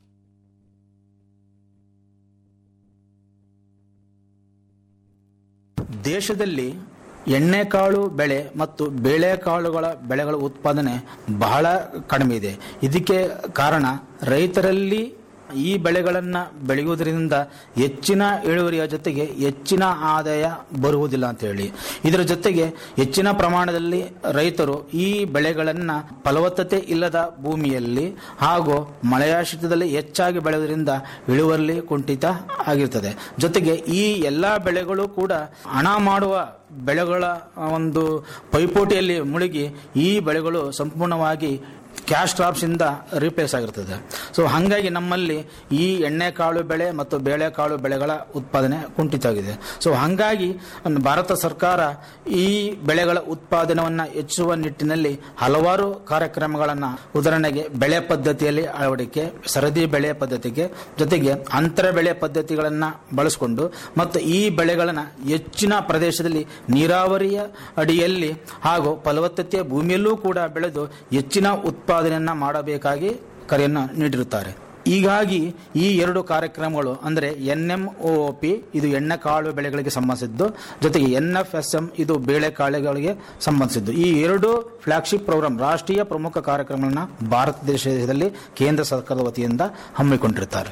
ದೇಶದಲ್ಲಿ ಎಣ್ಣೆಕಾಳು ಬೆಳೆ ಮತ್ತು ಬೇಳೆಕಾಳುಗಳ ಬೆಳೆಗಳ ಉತ್ಪಾದನೆ ಬಹಳ ಕಡಿಮೆ ಇದೆ ಇದಕ್ಕೆ ಕಾರಣ ರೈತರಲ್ಲಿ ಈ ಬೆಳೆಗಳನ್ನು ಬೆಳೆಯುವುದರಿಂದ ಹೆಚ್ಚಿನ ಇಳುವರಿಯ ಜೊತೆಗೆ ಹೆಚ್ಚಿನ ಆದಾಯ ಬರುವುದಿಲ್ಲ ಅಂತ ಹೇಳಿ ಇದರ ಜೊತೆಗೆ ಹೆಚ್ಚಿನ ಪ್ರಮಾಣದಲ್ಲಿ ರೈತರು ಈ ಬೆಳೆಗಳನ್ನು ಫಲವತ್ತತೆ ಇಲ್ಲದ ಭೂಮಿಯಲ್ಲಿ ಹಾಗೂ ಮಳೆಯಾಶ್ರಿತದಲ್ಲಿ ಹೆಚ್ಚಾಗಿ ಬೆಳೆಯುವುದರಿಂದ ಇಳುವರಿ ಕುಂಠಿತ ಆಗಿರ್ತದೆ ಜೊತೆಗೆ ಈ ಎಲ್ಲ ಬೆಳೆಗಳು ಕೂಡ ಹಣ ಮಾಡುವ ಬೆಳೆಗಳ ಒಂದು ಪೈಪೋಟಿಯಲ್ಲಿ ಮುಳುಗಿ ಈ ಬೆಳೆಗಳು ಸಂಪೂರ್ಣವಾಗಿ ಕ್ಯಾಶ್ ಕ್ರಾಪ್ಸ್ ಇಂದ ರಿಪ್ಲೇಸ್ ಆಗಿರ್ತದೆ ಸೊ ಹಾಗಾಗಿ ನಮ್ಮಲ್ಲಿ ಈ ಎಣ್ಣೆಕಾಳು ಬೆಳೆ ಮತ್ತು ಬೇಳೆಕಾಳು ಬೆಳೆಗಳ ಉತ್ಪಾದನೆ ಕುಂಠಿತ ಆಗಿದೆ ಸೊ ಹಾಗಾಗಿ ಭಾರತ ಸರ್ಕಾರ ಈ ಬೆಳೆಗಳ ಉತ್ಪಾದನೆಯನ್ನು ಹೆಚ್ಚಿಸುವ ನಿಟ್ಟಿನಲ್ಲಿ ಹಲವಾರು ಕಾರ್ಯಕ್ರಮಗಳನ್ನು ಉದಾಹರಣೆಗೆ ಬೆಳೆ ಪದ್ಧತಿಯಲ್ಲಿ ಅಳವಡಿಕೆ ಸರದಿ ಬೆಳೆ ಪದ್ಧತಿಗೆ ಜೊತೆಗೆ ಅಂತರ ಬೆಳೆ ಪದ್ಧತಿಗಳನ್ನು ಬಳಸಿಕೊಂಡು ಮತ್ತು ಈ ಬೆಳೆಗಳನ್ನು ಹೆಚ್ಚಿನ ಪ್ರದೇಶದಲ್ಲಿ ನೀರಾವರಿಯ ಅಡಿಯಲ್ಲಿ ಹಾಗೂ ಫಲವತ್ತತೆಯ ಭೂಮಿಯಲ್ಲೂ ಕೂಡ ಬೆಳೆದು ಹೆಚ್ಚಿನ ಉತ್ಪಾದನೆಯನ್ನ ಮಾಡಬೇಕಾಗಿ ಕರೆಯನ್ನು ನೀಡಿರುತ್ತಾರೆ ಹೀಗಾಗಿ ಈ ಎರಡು ಕಾರ್ಯಕ್ರಮಗಳು ಅಂದರೆ ಎನ್ ಎಂ ಒ ಪಿ ಇದು ಎಣ್ಣೆಕಾಳು ಬೆಳೆಗಳಿಗೆ ಸಂಬಂಧಿಸಿದ್ದು ಜೊತೆಗೆ ಎನ್ ಎಫ್ ಎಸ್ ಎಂ ಇದು ಬೇಳೆಕಾಳುಗಳಿಗೆ ಸಂಬಂಧಿಸಿದ್ದು ಈ ಎರಡು ಫ್ಲಾಗ್ಶಿಪ್ ಪ್ರೋಗ್ರಾಂ ರಾಷ್ಟ್ರೀಯ ಪ್ರಮುಖ ಕಾರ್ಯಕ್ರಮಗಳನ್ನ ಭಾರತ ದೇಶದಲ್ಲಿ ಕೇಂದ್ರ ಸರ್ಕಾರದ ವತಿಯಿಂದ ಹಮ್ಮಿಕೊಂಡಿರುತ್ತಾರೆ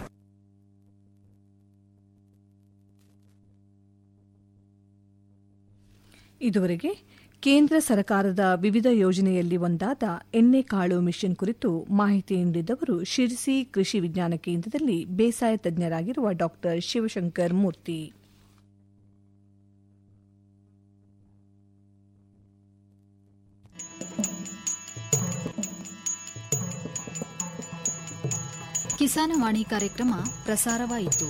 ಇದುವರೆಗೆ ಕೇಂದ್ರ ಸರ್ಕಾರದ ವಿವಿಧ ಯೋಜನೆಯಲ್ಲಿ ಒಂದಾದ ಎಣ್ಣೆಕಾಳು ಮಿಷನ್ ಕುರಿತು ಮಾಹಿತಿ ನೀಡಿದವರು ಶಿರಸಿ ಕೃಷಿ ವಿಜ್ಞಾನ ಕೇಂದ್ರದಲ್ಲಿ ಬೇಸಾಯ ತಜ್ಞರಾಗಿರುವ ಡಾ ಶಿವಶಂಕರ್ ಮೂರ್ತಿ ಕಿಸಾನವಾಣಿ ಕಾರ್ಯಕ್ರಮ ಪ್ರಸಾರವಾಯಿತು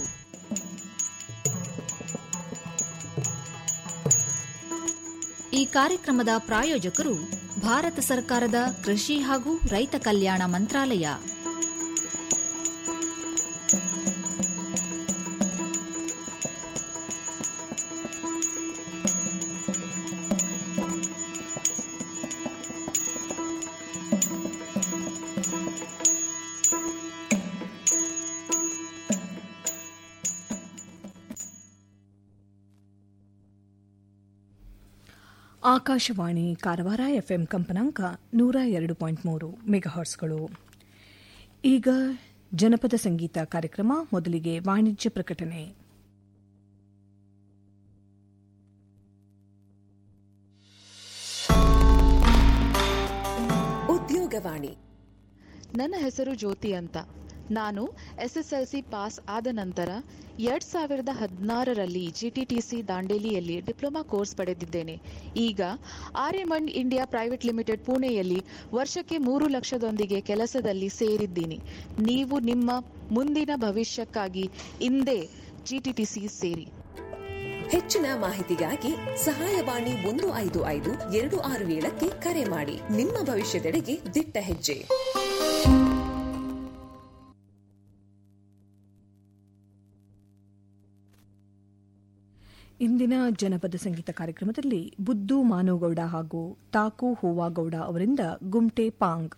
ಈ ಕಾರ್ಯಕ್ರಮದ ಪ್ರಾಯೋಜಕರು ಭಾರತ ಸರ್ಕಾರದ ಕೃಷಿ ಹಾಗೂ ರೈತ ಕಲ್ಯಾಣ ಮಂತ್ರಾಲಯ ಆಕಾಶವಾಣಿ ಕಾರವಾರ ಎಫ್ಎಂ ಕಂಪನಾಂಕ ನೂರ ಎರಡು ಪಾಯಿಂಟ್ ಮೂರು ಮೆಗಾಹರ್ಸ್ಗಳು ಈಗ ಜನಪದ ಸಂಗೀತ ಕಾರ್ಯಕ್ರಮ ಮೊದಲಿಗೆ ವಾಣಿಜ್ಯ ಪ್ರಕಟಣೆ ಉದ್ಯೋಗವಾಣಿ ನನ್ನ ಹೆಸರು ಜ್ಯೋತಿ ಅಂತ ನಾನು ಎಸ್ಎಸ್ಎಲ್ಸಿ ಪಾಸ್ ಆದ ನಂತರ ಎರಡ್ ಸಾವಿರದ ಹದಿನಾರರಲ್ಲಿ ಜಿಟಿಟಿಸಿ ದಾಂಡೇಲಿಯಲ್ಲಿ ಡಿಪ್ಲೊಮಾ ಕೋರ್ಸ್ ಪಡೆದಿದ್ದೇನೆ ಈಗ ಆರ್ಯಮಂಡ್ ಇಂಡಿಯಾ ಪ್ರೈವೇಟ್ ಲಿಮಿಟೆಡ್ ಪುಣೆಯಲ್ಲಿ ವರ್ಷಕ್ಕೆ ಮೂರು ಲಕ್ಷದೊಂದಿಗೆ ಕೆಲಸದಲ್ಲಿ ಸೇರಿದ್ದೀನಿ ನೀವು ನಿಮ್ಮ ಮುಂದಿನ ಭವಿಷ್ಯಕ್ಕಾಗಿ ಇಂದೇ ಜಿಟಿಟಿಸಿ ಸೇರಿ ಹೆಚ್ಚಿನ ಮಾಹಿತಿಗಾಗಿ ಸಹಾಯವಾಣಿ ಒಂದು ಐದು ಐದು ಎರಡು ಆರು ಏಳಕ್ಕೆ ಕರೆ ಮಾಡಿ ನಿಮ್ಮ ಭವಿಷ್ಯದೆಡೆಗೆ ದಿಟ್ಟ ಹೆಜ್ಜೆ ಇಂದಿನ ಜನಪದ ಸಂಗೀತ ಕಾರ್ಯಕ್ರಮದಲ್ಲಿ ಬುದ್ದು ಮಾನುಗೌಡ ಹಾಗೂ ತಾಕು ಹೂವಾಗೌಡ ಅವರಿಂದ ಗುಮ್ಟೆ ಪಾಂಗ್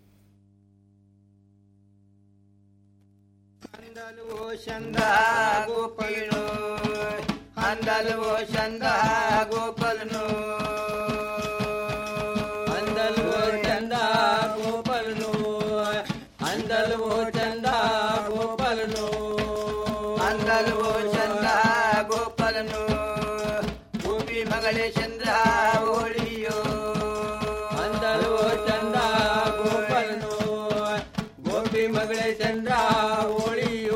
ಚಂದ ಗೋಪಾಲನು ಅಂದಲ್ವೋ ಚಂದ ಗೋಪಾಲನು ಅಂದಲ್ವೋ ಚಂದ ಗೋಪಾಲನು ಅಂದಲ್ವೋ ಚಂದ ಗೋಪಾಲನು ಅಂದಲ್ವೋ ಚಂದ ಗೋಪಾಲನು ಗೋಪಿ ಮಗಳೇ ಚಂದ್ರ ಓಳಿಯೋ ಅಂದಲ್ವೋ ಚಂದ ಗೋಪಾಲನು ಗೋಪಿ ಮಗಳೇ ಚಂದ್ರ ಓಳಿಯೋ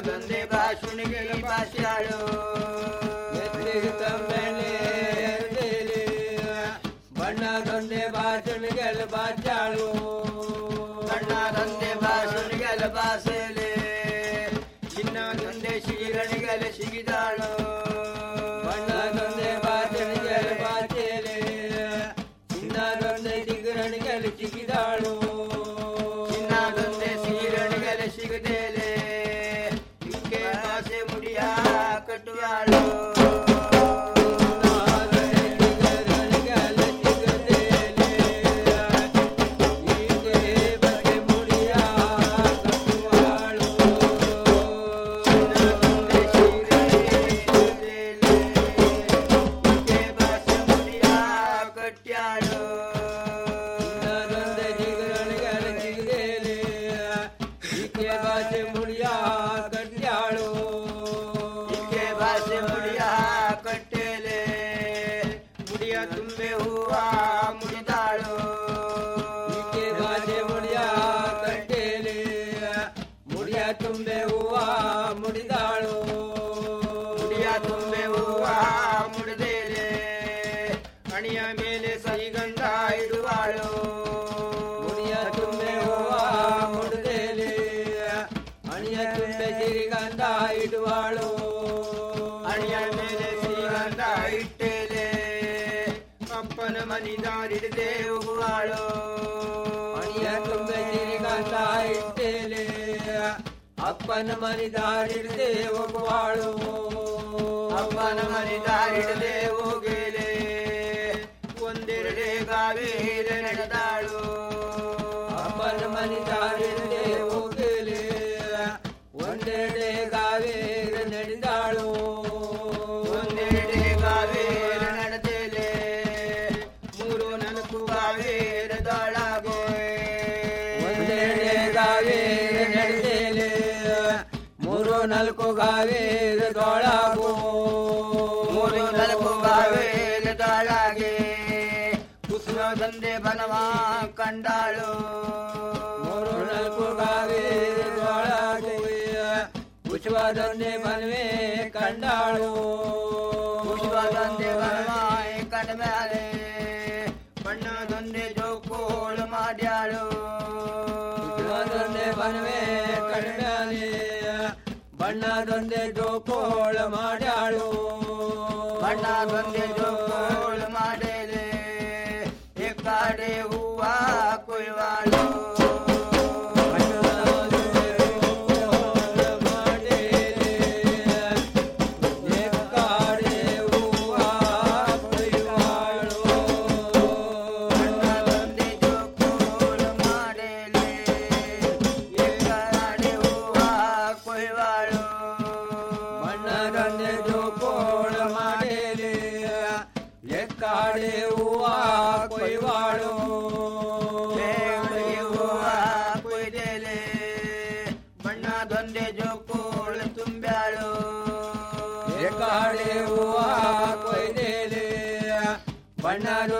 ಚಿನ್ನದೊಂದೆ ಬಾಸುಣಿಗೆ ಬಾಸ್ಯಾಳು ಎತ್ತಿಗೆ ತಮ್ಮೆಲೆ ಎದ್ದೇಲಿ. ಬಣ್ಣದೊಂದೆ ಬಾಸುಣಿಗೆಲ್ಲ ಬಾಚಾಳು ಬಣ್ಣದೊಂದೆ ಬಾಸುಣಿಗೆಲ್ಲ ಬಾಸಲೆ ಚಿನ್ನದೊಂದೆ ಶಿಗಿರಣಿಗೆಲ್ಲ ಸಿಗಿದಾಳು ಬಣ್ಣದೊಂದೆ ಬಾಸುಣಿಗೆಲ್ಲ ಬಾಚೇಲೆ ಚಿನ್ನದೊಂದೆ ಶಿಗಿರಣಿಗೆಲ್ಲ ಸಿಗಿದಾಳು ಚಿನ್ನದೊಂದೆ ಶಿಗಿರಣಿಗೆಲ್ಲ ಸಿಗದೇಲೆ ಇಕ್ಕೆ ಬಾಸೆ ಮುಡಿಯ ಕಟ್ಟುವಾಳು ಕಟ್ಯಾಳು ಚಿನ್ನದೊಂದೆ ಜಿಗರಣಿಗೆಲ್ಲ ಸಿಗದೇಲೆ ಇಕ್ಕೆ ಬಾಸೆ ಮುಡಿಯ ಕಟ್ಯಾಳು ಇಕ್ಕೆ ಬಾಸೆ ಮುಡಿಯ ಕಟ್ಟೇಲೆ ಮುಡಿಯ ತುಂಬೆ ಹೂವ ಮುಡಿದಾಳು ಇಕ್ಕೆ ಬಾಸೆ ಮುಡಿಯ ಕಟ್ಟೇಲೆ ಮುಡಿಯ ತುಂಬೆ ಹೂವ ಮುಡಿದಾಳು ಮುಡಿಯ ತುಂಬೆ ಹೂವ ಮುಡಿದೇಲೆ ಕಣಿಯ ಮೇಲೆ ಸಹಿಗಂಧ ಇಡುವಾಳು ಮುಡಿಯ ತುಂಬೆ ಹೂವ ಮುಡಿದೇಲೆ ಅಣಿಯ ತುಂಬೆ ಸಿರಿಗಂಧ ಇಡುವಾಳು ಅಣಿಯ ಮೇಲೆ ಸಿರಿಗಂಧ ಇಟ್ಟೇಲೆ ಅಪ್ಪನ ಮನಿದಾರಿಡದೆ ಹೋಗುವಾಳು ಅಣಿಯ ತುಂಬೆ ಸಿರಿಗಂಧ ಇಟ್ಟೇಲೆ ಅಪ್ಪನ ಮನಿದಾರಿಡದೆ ಹೋಗುವಾಳು ಅಪ್ಪನ ಮನಿದಾರಿಡದೆ ಹೋಗೇಲೆ ಒಂದೆರಡೆ ಗಾವೇರ ನಡೆದಾಳು ಅಪ್ಪನ ಮನಿದಾರಿಡದೆ ಹೋಗೇಲೆ ಒಂದೆರಡೆ ಗಾವೇರ ನಡೆದಾಳು ಒಂದೆರಡೆ ಗಾವೇರ ನಡೆದೇಲೆ ಮೂರು ನಾಲ್ಕು ಗಾವೇರ ದಾಳಾಗೋ ಒಂದೆರಡೆ ಗಾವೇರ ನಡೆದೇಲೆ ಮೂರು ನಾಲ್ಕು ಗಾವೇರ ದೊಳಗೋ ಮೂರು ನಾಲ್ಕು ಗಾವೇರ ದೊಳಗೆ ಕುಸುಮದಂದೆ ಬನವ ಕಂಡಾಳು ಮೂರು ನಾಲ್ಕು ಗಾವೇರ ದೊಳಗೆ ಕುಸುಮದಂದೆ ಬನವೇ ಕಂಡಾಳು ಕುಸುಮದಂದೆ ಬನವ ಕಂಡ ಮೇಲೆ ಬಣ್ಣದೊಂದೆ ಜೋಕೋಳು ಮಾಡ್ಯಾಳು ಕುಸುಮದೊಂದೆ ಬನವೇ ಕಂಡ ಮೇಲೆ ಬಣ್ಣದೊಂದೆ ಜೋಕೋಳ ಮಾಡ್ಯಾಳು ಬಣ್ಣದೊಂದೆ ಜೋಕೋಳ ಮಾಡೇಲೆ ಎಕ್ಕಾಡೆ ಹೂವ ಕೊಯ್ವಾಳು ಬಣ್ಣದೊಂದೆ ಜೋಕೋಳ ಮಾಡೇಲೆ ಎಕ್ಕಾಡೆ ಹೂವ ಕೊಯ್ವಾಳು ಹೂವ ಕೊಯ್ದೇಲೆ ಬಣ್ಣದೊಂದೆ ಜೋಕೋಳ ತುಂಬ್ಯಾಳು ಎಕ್ಕಾಡೆ ಹೂವ ಕೊಯ್ದೇಲೆ ಬಣ್ಣದ